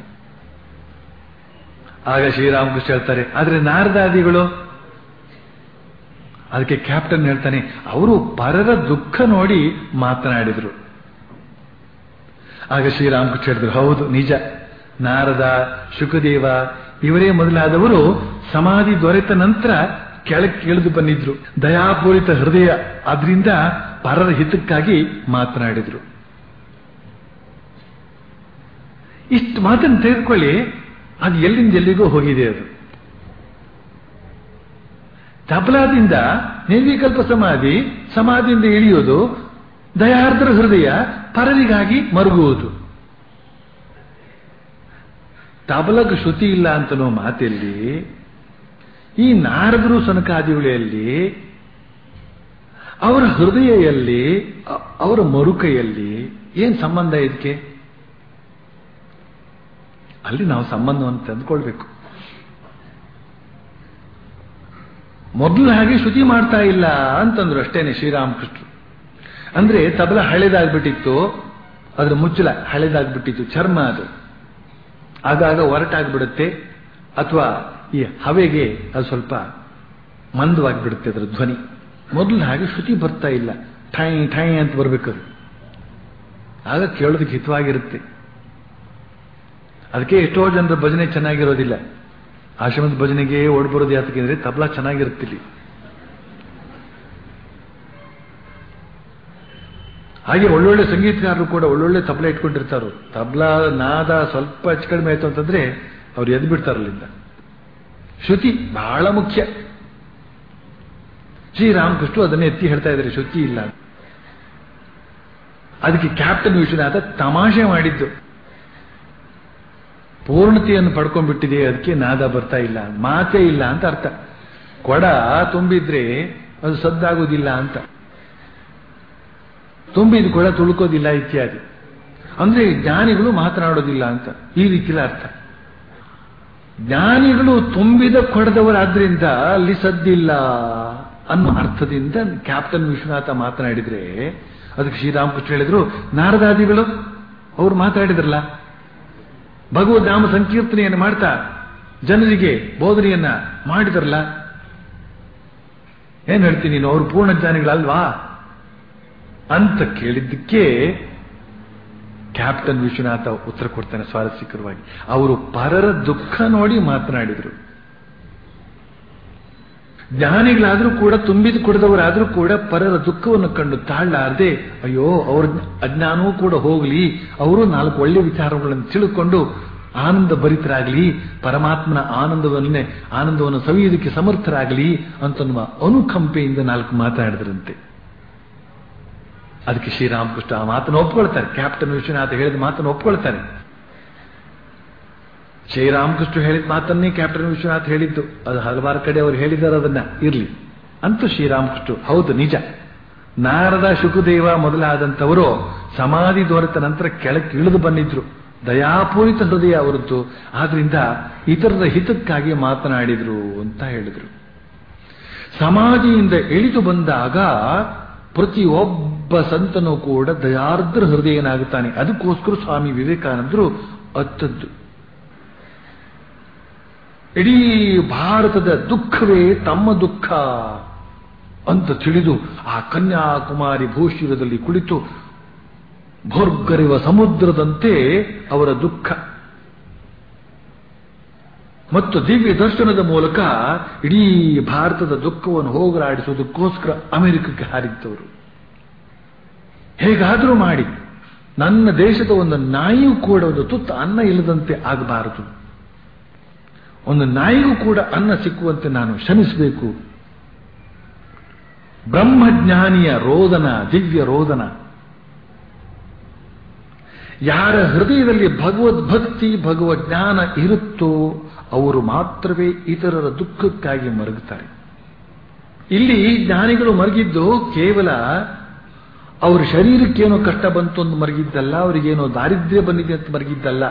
ಆಗ ಶ್ರೀರಾಮಕೃಷ್ಣ ಹೇಳ್ತಾರೆ ಆದ್ರೆ ನಾರದಾದಿಗಳು ಅದಕ್ಕೆ ಕ್ಯಾಪ್ಟನ್ ಹೇಳ್ತಾನೆ ಅವರು ಪರರ ದುಃಖ ನೋಡಿ ಮಾತನಾಡಿದ್ರು ಆಗ ಶ್ರೀರಾಮಕೃಷ್ಣ ಹೇಳಿದ್ರು ಹೌದು ನಿಜ ನಾರದ ಶುಕದೇವ ಇವರೇ ಮೊದಲಾದವರು ಸಮಾಧಿ ದೊರೆತ ನಂತರ ಕೆಳಕ್ಕೆ ಇಳಿದು ಬಂದಿದ್ರು ದಯಾಪೂರಿತ ಹೃದಯ ಆದ್ರಿಂದ ಪರರ ಹಿತಕ್ಕಾಗಿ ಮಾತನಾಡಿದ್ರು ಇಷ್ಟು ಮಾತನ್ನು ತೆಗೆದುಕೊಳ್ಳಿ ಅದು ಎಲ್ಲಿಂದ ಎಲ್ಲಿಗೂ ಹೋಗಿದೆ ಅದು ತಬಲಾದಿಂದ ನಿರ್ವಿಕಲ್ಪ ಸಮಾಧಿ ಸಮಾಧಿಯಿಂದ ಇಳಿಯೋದು ದಯಾರ್ದ್ರ ಹೃದಯ ಪರರಿಗಾಗಿ ಮರುಗುವುದು ತಬಲಗ ಶ್ರುತಿ ಇಲ್ಲ ಅಂತನೋ ಮಾತೆಲ್ಲಿ ಈ ನಾರದರು ಸನಕಾದಿಗಳಲ್ಲಿ ಅವರ ಹೃದಯಲ್ಲಿ ಅವರ ಮರುಕೈಯಲ್ಲಿ ಏನ್ ಸಂಬಂಧ ಇದಕ್ಕೆ ಅಲ್ಲಿ ನಾವು ಸಂಬಂಧವನ್ನು ತಂದುಕೊಳ್ಬೇಕು ಮೊದಲು ಹಾಗೆ ಶ್ರುತಿ ಮಾಡ್ತಾ ಇಲ್ಲ ಅಂತಂದ್ರು ಅಷ್ಟೇನೆ ಶ್ರೀರಾಮಕೃಷ್ಣರು ಅಂದ್ರೆ ತಬಲ ಹಳೆದಾಗ್ಬಿಟ್ಟಿತ್ತು ಅದ್ರ ಮುಚ್ಚಲ ಹಳೆದಾಗ್ಬಿಟ್ಟಿತ್ತು ಚರ್ಮ ಅದು ಆಗಾಗ ಒರಟಾಗ್ಬಿಡುತ್ತೆ ಅಥವಾ ಈ ಹವೆಗೆ ಅದು ಸ್ವಲ್ಪ ಮಂದವಾಗಿಬಿಡುತ್ತೆ ಅದರ ಧ್ವನಿ ಮೊದಲು ಹಾಗೆ ಶ್ರುತಿ ಬರ್ತಾ ಇಲ್ಲ ಠೈ ಠೈ ಅಂತ ಬರ್ಬೇಕದು ಆಗ ಕೇಳೋದಕ್ಕೆ ಹಿತವಾಗಿರುತ್ತೆ ಅದಕ್ಕೆ ಎಷ್ಟೋ ಜನರ ಭಜನೆ ಚೆನ್ನಾಗಿರೋದಿಲ್ಲ ಆಶ್ರಮದ ಭಜನೆಗೆ ಓಡ್ಬರೋದು ಯಾತಕ್ಕೆ ಅಂದ್ರೆ ತಬಲಾ ಚೆನ್ನಾಗಿರುತ್ತಿಲ್ಲಿ ಹಾಗೆ ಒಳ್ಳೊಳ್ಳೆ ಸಂಗೀತಗಾರರು ಕೂಡ ಒಳ್ಳೊಳ್ಳೆ ತಬಲ ಇಟ್ಕೊಂಡಿರ್ತಾರು ತಬಲಾ ನಾದ ಸ್ವಲ್ಪ ಹೆಚ್ಚು ಕಡಿಮೆ ಆಯ್ತು ಅಂತಂದ್ರೆ ಅವ್ರು ಎದ್ದು ಬಿಡ್ತಾರಲ್ಲಿಂದ ಶ್ರುತಿ ಬಹಳ ಮುಖ್ಯ ಶ್ರೀರಾಮಕೃಷ್ಣ ಅದನ್ನೇ ಎತ್ತಿ ಹೇಳ್ತಾ ಇದ್ದಾರೆ ಶ್ರುತಿ ಇಲ್ಲ ಅದಕ್ಕೆ ಕ್ಯಾಪ್ಟನ್ ವಿಶ್ವನಾಥ ತಮಾಷೆ ಮಾಡಿದ್ದು ಪೂರ್ಣತೆಯನ್ನು ಪಡ್ಕೊಂಡ್ಬಿಟ್ಟಿದೆ ಅದಕ್ಕೆ ನಾದ ಬರ್ತಾ ಇಲ್ಲ ಮಾತೇ ಇಲ್ಲ ಅಂತ ಅರ್ಥ ಕೊಡ ತುಂಬಿದ್ರೆ ಅದು ಸದ್ದಾಗೋದಿಲ್ಲ ಅಂತ ತುಂಬಿದ ಕೊಡ ತುಳುಕೋದಿಲ್ಲ ಇತ್ಯಾದಿ ಅಂದ್ರೆ ಜ್ಞಾನಿಗಳು ಮಾತನಾಡೋದಿಲ್ಲ ಅಂತ ಈ ರೀತಿಯಲ್ಲಿ ಅರ್ಥ ಜ್ಞಾನಿಗಳು ತುಂಬಿದ ಕೊಡದವರಾದ್ರಿಂದ ಅಲ್ಲಿ ಸದ್ದಿಲ್ಲ ಅನ್ನೋ ಅರ್ಥದಿಂದ ಕ್ಯಾಪ್ಟನ್ ವಿಶ್ವನಾಥ ಮಾತನಾಡಿದ್ರೆ ಅದಕ್ಕೆ ಶ್ರೀರಾಮಕೃಷ್ಣ ಹೇಳಿದ್ರು ನಾರದಾದಿಗಳು ಅವ್ರು ಮಾತಾಡಿದ್ರಲ್ಲ ಭಗವದ್ ನಾಮ ಸಂಕೀರ್ತನೆಯನ್ನು ಮಾಡ್ತಾ ಜನರಿಗೆ ಬೋಧನೆಯನ್ನ ಮಾಡಿದ್ರಲ್ಲ ಏನ್ ಹೇಳ್ತೀನಿ ನೀನು ಅವರು ಪೂರ್ಣ ಜ್ಞಾನಿಗಳಲ್ವಾ ಅಂತ ಕೇಳಿದ್ದಕ್ಕೆ ಕ್ಯಾಪ್ಟನ್ ವಿಶ್ವನಾಥ ಉತ್ತರ ಕೊಡ್ತಾನೆ ಸ್ವಾರಸ್ಯಕರವಾಗಿ ಅವರು ಪರರ ದುಃಖ ನೋಡಿ ಮಾತನಾಡಿದರು ಜ್ಞಾನಿಗಳಾದ್ರೂ ಕೂಡ ತುಂಬಿದ ಕುಡಿದವರಾದ್ರೂ ಕೂಡ ಪರರ ದುಃಖವನ್ನು ಕಂಡು ತಾಳಲಾರದೆ ಅಯ್ಯೋ ಅವ್ರ ಅಜ್ಞಾನವೂ ಕೂಡ ಹೋಗಲಿ ಅವರು ನಾಲ್ಕು ಒಳ್ಳೆ ವಿಚಾರಗಳನ್ನು ತಿಳ್ಕೊಂಡು ಆನಂದ ಭರಿತರಾಗಲಿ ಪರಮಾತ್ಮನ ಆನಂದವನ್ನೇ ಆನಂದವನ್ನು ಸವಿಯುವುದಕ್ಕೆ ಸಮರ್ಥರಾಗಲಿ ಅಂತನ್ನುವ ಅನುಕಂಪೆಯಿಂದ ನಾಲ್ಕು ಮಾತನಾಡಿದ್ರಂತೆ ಅದಕ್ಕೆ ಶ್ರೀರಾಮಕೃಷ್ಣ ಆ ಮಾತನ್ನು ಒಪ್ಕೊಳ್ತಾರೆ ಕ್ಯಾಪ್ಟನ್ ವಿಶ್ವನಾಥ ಹೇಳಿದ ಮಾತನ್ನು ಒಪ್ಕೊಳ್ತಾರೆ ಶ್ರೀರಾಮಕೃಷ್ಣ ಹೇಳಿದ ಮಾತನ್ನೇ ಕ್ಯಾಪ್ಟನ್ ವಿಶ್ವನಾಥ್ ಹೇಳಿದ್ದು ಅದು ಹಲವಾರು ಕಡೆ ಅವರು ಹೇಳಿದ್ದಾರೆ ಅದನ್ನ ಇರ್ಲಿ ಅಂತೂ ಶ್ರೀರಾಮಕೃಷ್ಣ ಹೌದು ನಿಜ ನಾರದ ಶುಕುದೇವ ಮೊದಲಾದಂಥವರು ಸಮಾಧಿ ದೊರೆತ ನಂತರ ಕೆಳಕ್ಕೆ ಇಳಿದು ಬಂದಿದ್ರು ದಯಾಪೂರಿತ ಹೃದಯ ಅವರದ್ದು ಆದ್ರಿಂದ ಇತರರ ಹಿತಕ್ಕಾಗಿ ಮಾತನಾಡಿದ್ರು ಅಂತ ಹೇಳಿದ್ರು ಸಮಾಧಿಯಿಂದ ಇಳಿದು ಬಂದಾಗ ಪ್ರತಿಯೊಬ್ಬ ಸಂತನೂ ಕೂಡ ದಯಾರ್ದ್ರ ಹೃದಯನಾಗುತ್ತಾನೆ ಅದಕ್ಕೋಸ್ಕರ ಸ್ವಾಮಿ ವಿವೇಕಾನಂದರು ಅತ್ತದ್ದು ಇಡೀ ಭಾರತದ ದುಃಖವೇ ತಮ್ಮ ದುಃಖ ಅಂತ ತಿಳಿದು ಆ ಕನ್ಯಾಕುಮಾರಿ ಭೂಶಿರದಲ್ಲಿ ಕುಳಿತು ಭೋರ್ಗರಿವ ಸಮುದ್ರದಂತೆ ಅವರ ದುಃಖ ಮತ್ತು ದಿವ್ಯ ದರ್ಶನದ ಮೂಲಕ ಇಡೀ ಭಾರತದ ದುಃಖವನ್ನು ಹೋಗಲಾಡಿಸುವುದಕ್ಕೋಸ್ಕರ ಅಮೆರಿಕಕ್ಕೆ ಹಾರಿದ್ದವರು ಹೇಗಾದರೂ ಮಾಡಿ ನನ್ನ ದೇಶದ ಒಂದು ನಾಯಿಯೂ ಕೂಡ ಒಂದು ತುತ್ತು ಅನ್ನ ಇಲ್ಲದಂತೆ ಆಗಬಾರದು ಒಂದು ನಾಯಿಗೂ ಕೂಡ ಅನ್ನ ಸಿಕ್ಕುವಂತೆ ನಾನು ಶ್ರಮಿಸಬೇಕು ಬ್ರಹ್ಮಜ್ಞಾನಿಯ ರೋದನ ದಿವ್ಯ ರೋದನ ಯಾರ ಹೃದಯದಲ್ಲಿ ಭಗವದ್ಭಕ್ತಿ ಭಗವದ್ ಜ್ಞಾನ ಇರುತ್ತೋ ಅವರು ಮಾತ್ರವೇ ಇತರರ ದುಃಖಕ್ಕಾಗಿ ಮರಗುತ್ತಾರೆ ಇಲ್ಲಿ ಜ್ಞಾನಿಗಳು ಮರಗಿದ್ದು ಕೇವಲ ಅವ್ರ ಶರೀರಕ್ಕೇನೋ ಕಷ್ಟ ಬಂತು ಅಂತ ಮರಗಿದ್ದಲ್ಲ ಅವರಿಗೇನೋ ದಾರಿದ್ರ್ಯ ಬಂದಿದೆ ಅಂತ ಮರಗಿದ್ದಲ್ಲ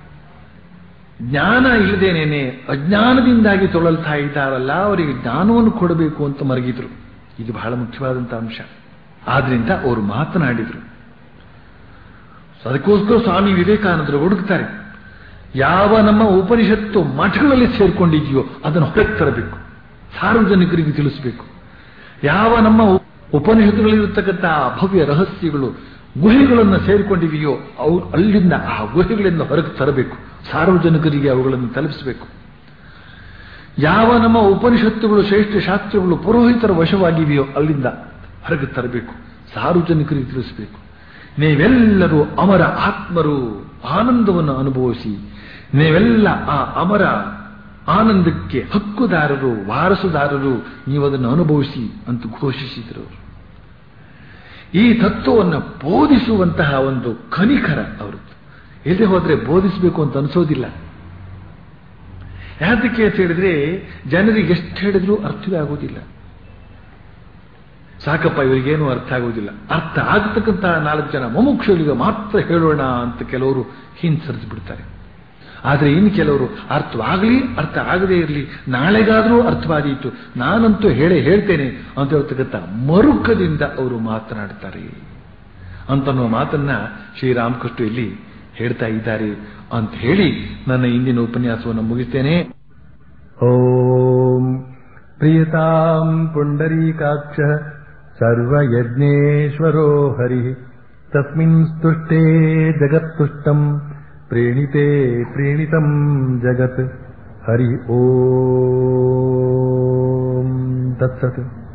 ಜ್ಞಾನ ಇಲ್ಲದೇನೇನೆ ಅಜ್ಞಾನದಿಂದಾಗಿ ತೊಳಲ್ತಾ ಇದ್ದಾರಲ್ಲ ಅವರಿಗೆ ಜ್ಞಾನವನ್ನು ಕೊಡಬೇಕು ಅಂತ ಮರಗಿದ್ರು ಇದು ಬಹಳ ಮುಖ್ಯವಾದಂತಹ ಅಂಶ ಆದ್ರಿಂದ ಅವರು ಮಾತನಾಡಿದರು ಅದಕ್ಕೋಸ್ಕರ ಸ್ವಾಮಿ ವಿವೇಕಾನಂದರು ಹುಡುಕ್ತಾರೆ ಯಾವ ನಮ್ಮ ಉಪನಿಷತ್ತು ಮಠಗಳಲ್ಲಿ ಸೇರ್ಕೊಂಡಿದೆಯೋ ಅದನ್ನು ಹೊರಗೆ ತರಬೇಕು ಸಾರ್ವಜನಿಕರಿಗೆ ತಿಳಿಸಬೇಕು ಯಾವ ನಮ್ಮ ಉಪನಿಷತ್ತುಗಳಿರತಕ್ಕಂಥ ಭವ್ಯ ರಹಸ್ಯಗಳು ಗುಹೆಗಳನ್ನು ಸೇರಿಕೊಂಡಿವೆಯೋ ಅವು ಅಲ್ಲಿಂದ ಆ ಗುಹೆಗಳಿಂದ ಹೊರಗೆ ತರಬೇಕು ಸಾರ್ವಜನಿಕರಿಗೆ ಅವುಗಳನ್ನು ತಲುಪಿಸಬೇಕು ಯಾವ ನಮ್ಮ ಉಪನಿಷತ್ತುಗಳು ಶ್ರೇಷ್ಠ ಶಾಸ್ತ್ರಗಳು ಪುರೋಹಿತರ ವಶವಾಗಿವೆಯೋ ಅಲ್ಲಿಂದ ಹೊರಗೆ ತರಬೇಕು ಸಾರ್ವಜನಿಕರಿಗೆ ತಿಳಿಸಬೇಕು ನೀವೆಲ್ಲರೂ ಅಮರ ಆತ್ಮರು ಆನಂದವನ್ನು ಅನುಭವಿಸಿ ನೀವೆಲ್ಲ ಆ ಅಮರ ಆನಂದಕ್ಕೆ ಹಕ್ಕುದಾರರು ವಾರಸುದಾರರು ನೀವು ಅದನ್ನು ಅನುಭವಿಸಿ ಅಂತ ಘೋಷಿಸಿದರು ಈ ತತ್ವವನ್ನು ಬೋಧಿಸುವಂತಹ ಒಂದು ಕನಿಕರ ಅವರದ್ದು ಎಲ್ಲೇ ಹೋದ್ರೆ ಬೋಧಿಸಬೇಕು ಅಂತ ಅನಿಸೋದಿಲ್ಲ ಯಾತಕ್ಕೆ ಅಂತ ಹೇಳಿದ್ರೆ ಜನರಿಗೆ ಎಷ್ಟು ಹೇಳಿದ್ರೂ ಅರ್ಥವೇ ಆಗೋದಿಲ್ಲ ಸಾಕಪ್ಪ ಇವರಿಗೇನು ಅರ್ಥ ಆಗುವುದಿಲ್ಲ ಅರ್ಥ ಆಗತಕ್ಕಂತಹ ನಾಲ್ಕು ಜನ ಮುಮುಕ್ಷುಗಳಿಗೆ ಮಾತ್ರ ಹೇಳೋಣ ಅಂತ ಕೆಲವರು ಹಿಂಸರಿಸಿ ಬಿಡ್ತಾರೆ ಆದರೆ ಇನ್ನು ಕೆಲವರು ಅರ್ಥವಾಗಲಿ ಅರ್ಥ ಆಗದೇ ಇರಲಿ ನಾಳೆಗಾದರೂ ಅರ್ಥವಾದೀತು ನಾನಂತೂ ಹೇಳೇ ಹೇಳ್ತೇನೆ ಅಂತ ಹೇಳ್ತಕ್ಕಂಥ ಮರುಕದಿಂದ ಅವರು ಮಾತನಾಡ್ತಾರೆ ಅಂತನ್ನುವ ಮಾತನ್ನ ಶ್ರೀರಾಮಕೃಷ್ಣ ಇಲ್ಲಿ ಹೇಳ್ತಾ ಇದ್ದಾರೆ ಅಂತ ಹೇಳಿ ನನ್ನ ಇಂದಿನ ಉಪನ್ಯಾಸವನ್ನು ಮುಗಿಸ್ತೇನೆ ಓಂ ಪ್ರಿಯತಾಂ ಪುಂಡರೀಕಾಕ್ಷ ಸರ್ವಯಜ್ಞೇಶ್ವರೋ ಹರಿ ತಸ್ಮಿನ್ ಸ್ತುಷ್ಟೇ ಜಗತ್ತುಷ್ಟಂ ಪ್ರೇಣಿತೆ ಪ್ರೇಣಿತಂ ಜಗತ್ ಹರಿ ಓಂ ತತ್ಸತ್